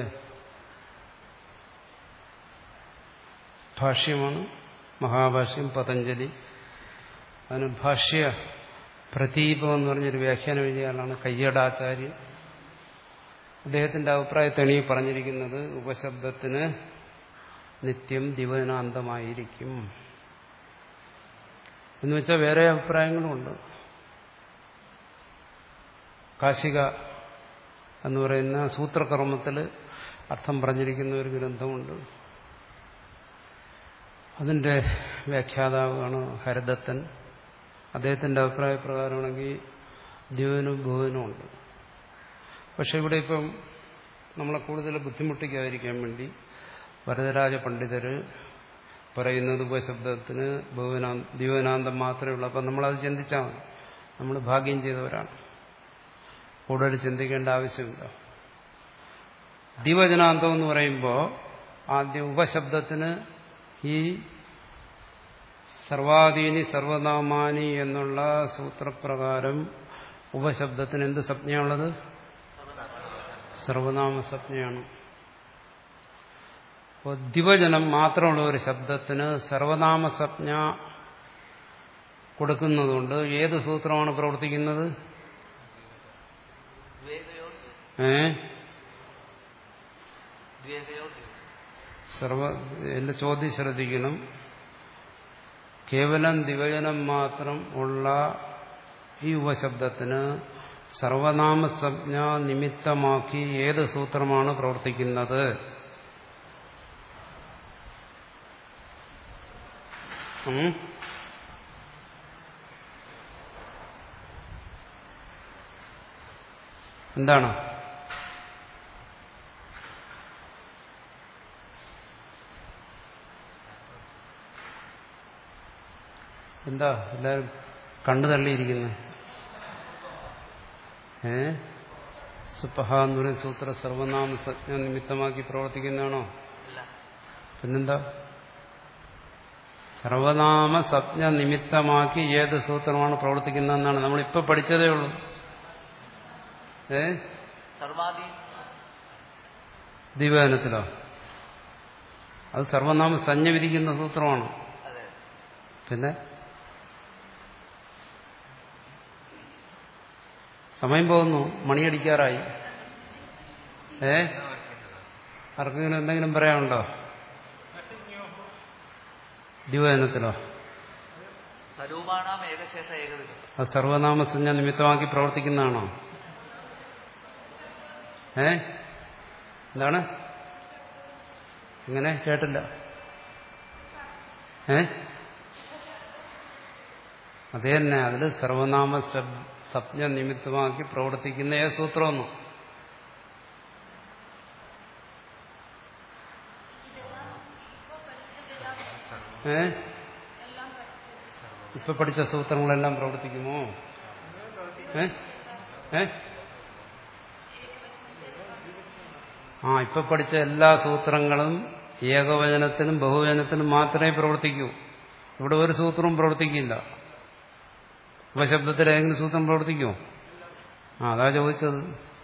ഭാഷ്യമാണ് മഹാഭാഷ്യം പതഞ്ജലി അതിന് ഭാഷ്യ പ്രതീപം എന്ന് പറഞ്ഞൊരു വ്യാഖ്യാനം എഴുതിയ ആളാണ് കയ്യടാചാര്യൻ അദ്ദേഹത്തിന്റെ അഭിപ്രായത്താണ് ഈ പറഞ്ഞിരിക്കുന്നത് ഉപശബ്ദത്തിന് നിത്യം ദിവനാന്തമായിരിക്കും എന്ന് വെച്ചാൽ വേറെ അഭിപ്രായങ്ങളുമുണ്ട് കാശിക എന്ന് പറയുന്ന സൂത്രകർമ്മത്തിൽ അർത്ഥം പറഞ്ഞിരിക്കുന്ന ഒരു ഗ്രന്ഥമുണ്ട് അതിൻ്റെ വ്യാഖ്യാതാവാണ് ഹരദത്തൻ അദ്ദേഹത്തിൻ്റെ അഭിപ്രായ പ്രകാരമാണെങ്കിൽ ദ്യുവനും ഭുവനും ഉണ്ട് പക്ഷെ ഇവിടെ ഇപ്പം നമ്മളെ കൂടുതൽ ബുദ്ധിമുട്ടിക്കാതിരിക്കാൻ വേണ്ടി വരദരാജ പണ്ഡിതര് പറയുന്നത് ഉപശബ്ദത്തിന് ഭുവനാ ദ്യുവനാന്തം മാത്രമേ ഉള്ളൂ അപ്പം നമ്മളത് ചിന്തിച്ചാൽ മതി നമ്മൾ ഭാഗ്യം ചെയ്തവരാണ് കൂടുതൽ ചിന്തിക്കേണ്ട ആവശ്യമില്ല ദിവചനാന്തം എന്ന് പറയുമ്പോൾ ആദ്യം ഉപശബ്ദത്തിന് ഈ സർവാധീനി സർവനാമാനി എന്നുള്ള സൂത്രപ്രകാരം ഉപശബ്ദത്തിന് എന്ത് സംജ്ഞയുള്ളത് സർവനാമ സംജ്ഞയാണ് അപ്പോൾ ദിവചനം മാത്രമുള്ള ഒരു ശബ്ദത്തിന് സർവനാമ സംജ്ഞ കൊടുക്കുന്നതുകൊണ്ട് ഏത് സൂത്രമാണ് പ്രവർത്തിക്കുന്നത് ദ്വേഗയോഗ്യം ഏ ദ്വേഗയോഗ്യം സർവ എന്റെ ചോദ്യം ശ്രദ്ധിക്കണം കേവലം ദിവചനം മാത്രം ഉള്ള ഈ ഉപശബ്ദത്തിന് സർവനാമ സംജ്ഞ നിമിത്തമാക്കി ഏത് സൂത്രമാണ് പ്രവർത്തിക്കുന്നത് ഉം? എന്താണ് എന്താ എല്ലാരും കണ്ണു തള്ളിയിരിക്കുന്നത് ഏ സുപ്പഹ എന്ന് പറയുന്ന സൂത്ര സർവനാമ സജ്ഞ നിമിത്തമാക്കി പ്രവർത്തിക്കുന്നതാണോ അല്ല പിന്നെന്താ സർവനാമ സജ്ഞ നിമിത്തമാക്കി ഏത് സൂത്രമാണ് പ്രവർത്തിക്കുന്നതെന്നാണ് നമ്മളിപ്പോ പഠിച്ചതേ ഉള്ളൂ ഏ സർവാദി ദിവചനത്തിലോ അത് സർവനാമ സഞ്ജ വിധിക്കുന്ന സൂത്രമാണ് അതെ പിന്നെ സമയം പോകുന്നു മണിയടിക്കാറായി ഏ ആർക്കെങ്കിലും എന്തെങ്കിലും പറയാനുണ്ടോ ദിവചനത്തിലോ സ്വരൂപാണാം ഏകശേഷ ഏകവിധം അത് സർവനാമസഞ്ജ നിമിത്തമാക്കി പ്രവർത്തിക്കുന്നതാണോ ഏ എന്താണ് എങ്ങനെ കേട്ടില്ല ഏ അത് തന്നെ അതിൽ സർവനാമ ശബ്- സപ്ഞ നിമിത്തമാക്കി പ്രവർത്തിക്കുന്ന ഏ സൂത്രമൊന്നു ഏ ഇപ്പൊ പഠിച്ച സൂത്രങ്ങളെല്ലാം പ്രവർത്തിക്കുമോ ഏ ഏ ആ ഇപ്പൊ പഠിച്ച എല്ലാ സൂത്രങ്ങളും ഏകവചനത്തിനും ബഹുവചനത്തിനും മാത്രമേ പ്രവർത്തിക്കൂ ഇവിടെ ഒരു സൂത്രവും പ്രവർത്തിക്കില്ല ഉപശബ്ദത്തിൽ ഏതെങ്കിലും സൂത്രം പ്രവർത്തിക്കുമോ ആ അതാ ചോദിച്ചത്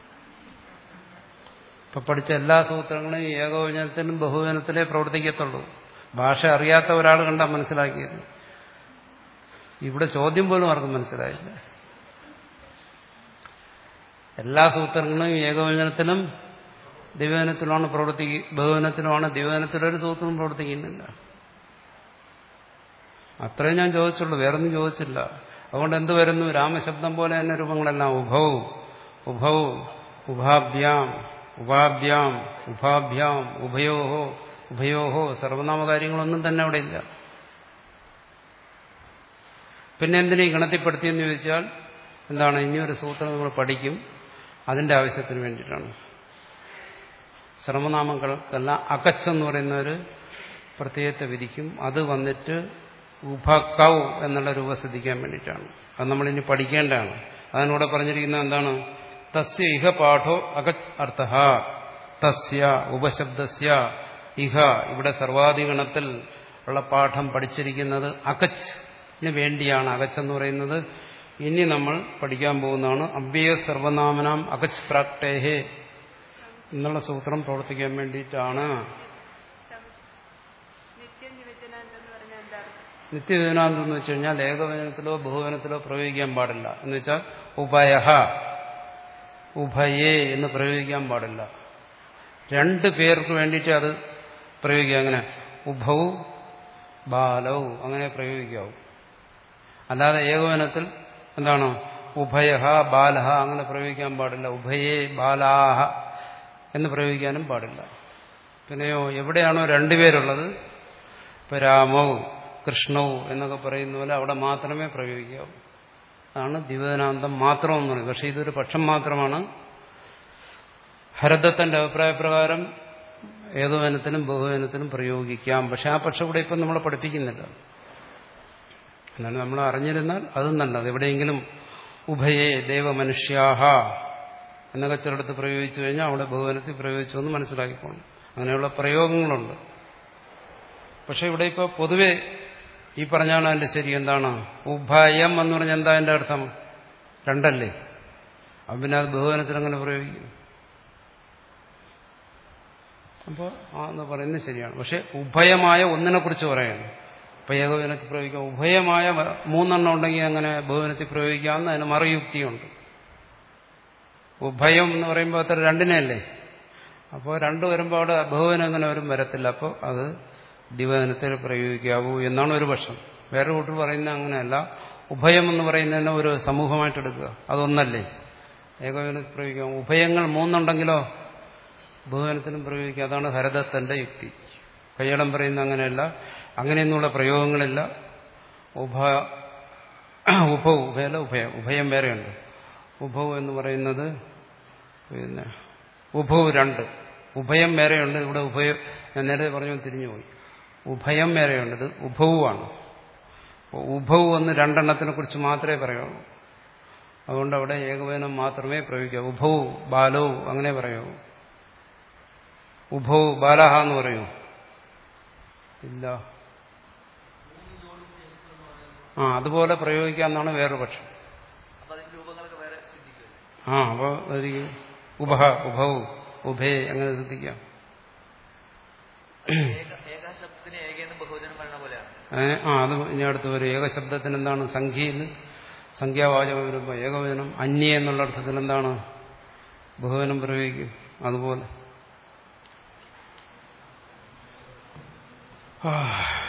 ഇപ്പൊ പഠിച്ച എല്ലാ സൂത്രങ്ങളും ഏകവചനത്തിനും ബഹുവചനത്തിലേ പ്രവർത്തിക്കത്തുള്ളൂ ഭാഷ അറിയാത്ത ഒരാൾ കണ്ടാൽ മനസ്സിലാക്കിയത് ഇവിടെ ചോദ്യം പോലും ആർക്കും മനസ്സിലായില്ല എല്ലാ സൂത്രങ്ങളും ഏകവചനത്തിലും ദിവചനത്തിലുമാണ് പ്രവർത്തി ബഹുവനത്തിലുമാണ് ദിവചനത്തിലൊരു സൂത്രവും പ്രവർത്തിക്കുന്നില്ല അത്രയും ഞാൻ ചോദിച്ചുള്ളൂ വേറൊന്നും ചോദിച്ചില്ല അതുകൊണ്ട് എന്ത് വരുന്നു രാമശബ്ദം പോലെ തന്നെ രൂപങ്ങളെല്ലാം ഉഭൗ ഉഭൗ ഉഭാഭ്യാം ഉപാഭ്യാം ഉഭാഭ്യാം ഉഭയോഹോ ഉഭയോഹോ സർവനാമകാര്യങ്ങളൊന്നും തന്നെ അവിടെ ഇല്ല പിന്നെ എന്തിനീ ഗണത്തിൽപ്പെടുത്തിയെന്ന് ചോദിച്ചാൽ എന്താണ് ഇനിയൊരു സൂത്രം നമ്മൾ പഠിക്കും അതിന്റെ ആവശ്യത്തിന് വേണ്ടിയിട്ടാണ് സർവനാമങ്ങൾക്കെല്ലാം അകച്ച് എന്ന് പറയുന്ന ഒരു പ്രത്യേകത്തെ വിധിക്കും അത് വന്നിട്ട് ഉഭക്കൗ എന്നുള്ള രൂപം ശ്രദ്ധിക്കാൻ വേണ്ടിയിട്ടാണ് അത് നമ്മളിനി പഠിക്കേണ്ടതാണ് അതിനൂടെ പറഞ്ഞിരിക്കുന്നത് എന്താണ് തസ്യ ഇഹ പാഠോ അകച്ച് അർത്ഥ തസ്യ ഉപശബ്ദസ്യ ഇഹ ഇവിടെ സർവാധിഗണത്തിൽ ഉള്ള പാഠം പഠിച്ചിരിക്കുന്നത് അകച്ചിന് വേണ്ടിയാണ് അകച്ചെന്ന് പറയുന്നത് ഇനി നമ്മൾ പഠിക്കാൻ പോകുന്നതാണ് അവ്യയ സർവനാമനാം അകച്ച് പ്രാക്ടേഹേ എന്നുള്ള സൂത്രം പ്രവർത്തിക്കാൻ വേണ്ടിയിട്ടാണ് നിത്യനിവചനാന്തെന്ന് പറഞ്ഞാൽ എന്താ അർത്ഥം? നിത്യദിനാന്തം എന്ന് വെച്ച് കഴിഞ്ഞാൽ ഏകവചനത്തിലോ ബഹുവചനത്തിലോ പ്രയോഗിക്കാൻ പാടില്ല എന്ന് വെച്ചാൽ ഉഭയഹ ഉഭയേ എന്ന് പ്രയോഗിക്കാൻ പാടില്ല രണ്ട് പേർക്ക് വേണ്ടിയിട്ട് അത് പ്രയോഗിക്കുക അങ്ങനെ ഉഭൗ ബാലൗ അങ്ങനെ പ്രയോഗിക്കാവൂ അല്ലാതെ ഏകവചനത്തിൽ എന്താണ് ഉഭയഹ ബാലഹ അങ്ങനെ പ്രയോഗിക്കാൻ പാടില്ല ഉഭയേ ബാലാഹ എന്ന് പ്രയോഗിക്കാനും പാടില്ല പിന്നെയോ എവിടെയാണോ രണ്ടുപേരുള്ളത് ഇപ്പൊ രാമൗ കൃഷ്ണവും എന്നൊക്കെ പറയുന്ന പോലെ അവിടെ മാത്രമേ പ്രയോഗിക്കാവൂ അതാണ് ദ്വിവചനാന്തം മാത്രം എന്ന് പറയുന്നത് പക്ഷെ ഇതൊരു പക്ഷം മാത്രമാണ് ഹരദത്തന്റെ അഭിപ്രായപ്രകാരം ഏകവചനത്തിനും ബഹുവചനത്തിനും പ്രയോഗിക്കാം പക്ഷെ ആ പക്ഷം ഇവിടെ ഇപ്പം നമ്മളെ പഠിപ്പിക്കുന്നില്ല എന്നാലും നമ്മൾ അറിഞ്ഞിരുന്നാൽ അതും നല്ലത് എവിടെയെങ്കിലും ഉഭയേ ദേവമനുഷ്യാഹ എന്നൊക്കെ ചിലടത്ത് പ്രയോഗിച്ചു കഴിഞ്ഞാൽ അവിടെ ബഹുവനത്തിൽ പ്രയോഗിച്ചു എന്ന് മനസ്സിലാക്കിക്കോണം അങ്ങനെയുള്ള പ്രയോഗങ്ങളുണ്ട് പക്ഷെ ഇവിടെ ഇപ്പോൾ പൊതുവെ ഈ പറഞ്ഞാണ് അതിന്റെ ശരി എന്താണ് ഉഭയം എന്ന് പറഞ്ഞാൽ എന്താ അതിന്റെ അർത്ഥം രണ്ടല്ലേ അപ്പം പിന്നെ അത് ബഹുവനത്തിൽ അങ്ങനെ പ്രയോഗിക്കും അപ്പോൾ ആ എന്ന് പറയുന്നത് ശരിയാണ് പക്ഷെ ഉഭയമായ ഒന്നിനെ കുറിച്ച് പറയണം ഇപ്പൊ ഏകവചനത്തിൽ പ്രയോഗിക്കാം ഉഭയമായ മൂന്നെണ്ണം ഉണ്ടെങ്കിൽ അങ്ങനെ ബഹുവനത്തിൽ പ്രയോഗിക്കാമെന്ന് അതിന് മറുയുക്തിയുണ്ട് ഉഭയം എന്ന് പറയുമ്പോൾ അത്ര രണ്ടിനല്ലേ അപ്പോൾ രണ്ട് വരുമ്പോൾ അവിടെ ബഹുവനം അങ്ങനെ വരും വരത്തില്ല അപ്പോൾ അത് ദിവചനത്തിൽ പ്രയോഗിക്കാവൂ എന്നാണ് ഒരു പക്ഷം വേറെ കൂട്ടർ പറയുന്നത് അങ്ങനെയല്ല ഉഭയം എന്ന് പറയുന്നതിനെ ഒരു സമൂഹമായിട്ട് എടുക്കുക അതൊന്നല്ലേ ഏകവചനത്തിൽ പ്രയോഗിക്കാം ഉഭയങ്ങൾ മൂന്നുണ്ടെങ്കിലോ ബഹുവനത്തിനും പ്രയോഗിക്കുക അതാണ് ഹരദത്തന്റെ യുക്തി കയ്യടം പറയുന്ന അങ്ങനെയല്ല അങ്ങനെയൊന്നുള്ള പ്രയോഗങ്ങളില്ല ഉഭ ഉഭവ് ഉഭയല്ല ഉഭയം ഉഭയം വേറെയുണ്ട് ഉഭവ് എന്ന് പറയുന്നത് പിന്നെ ഉഭവ് രണ്ട് ഉഭയം വേറെയുണ്ട് ഇവിടെ ഉഭയം ഞാൻ നേരത്തെ പറഞ്ഞു തിരിഞ്ഞുപോയി ഉഭയം വേറെയുണ്ട് ഇത് ഉഭവുമാണ് ഉഭവ് എന്ന് രണ്ടെണ്ണത്തിനെ കുറിച്ച് മാത്രമേ പറയുള്ളൂ അതുകൊണ്ട് അവിടെ ഏകവചനം മാത്രമേ പ്രയോഗിക്കാവൂ ഉഭവു ബാലവും അങ്ങനെ പറയാവൂ ഉഭവു ബാലഹ എന്ന് പറയൂ ഇല്ല ആ അതുപോലെ പ്രയോഗിക്കാമെന്നാണ് വേറൊരു പക്ഷം അപ്പൊ അതിന്റെ രൂപങ്ങളൊക്കെ വേറെ ചിന്തിക്കും ആ അപ്പോൾ അതായിരിക്കും ഉഭഹ ഉഭവു ഉഭേ അങ്ങനെ ശ്രദ്ധിക്കാം ഏക ഏകാശബ്ദത്തിന് ഏകയെന്നും ബഹുവചനം പറയുന്ന പോലെയാണ് ഏ, ആ അത് ഇനി അടുത്ത് വരും ഏകശബ്ദത്തിന് എന്താണ് സംഖ്യയിൽ സംഖ്യാവാചകം വരുമ്പോൾ ഏകവചനം അന്യ എന്നുള്ള അർത്ഥത്തിൽ എന്താണ് ബഹുവനം പ്രയോഗിക്കും അതുപോലെ ആ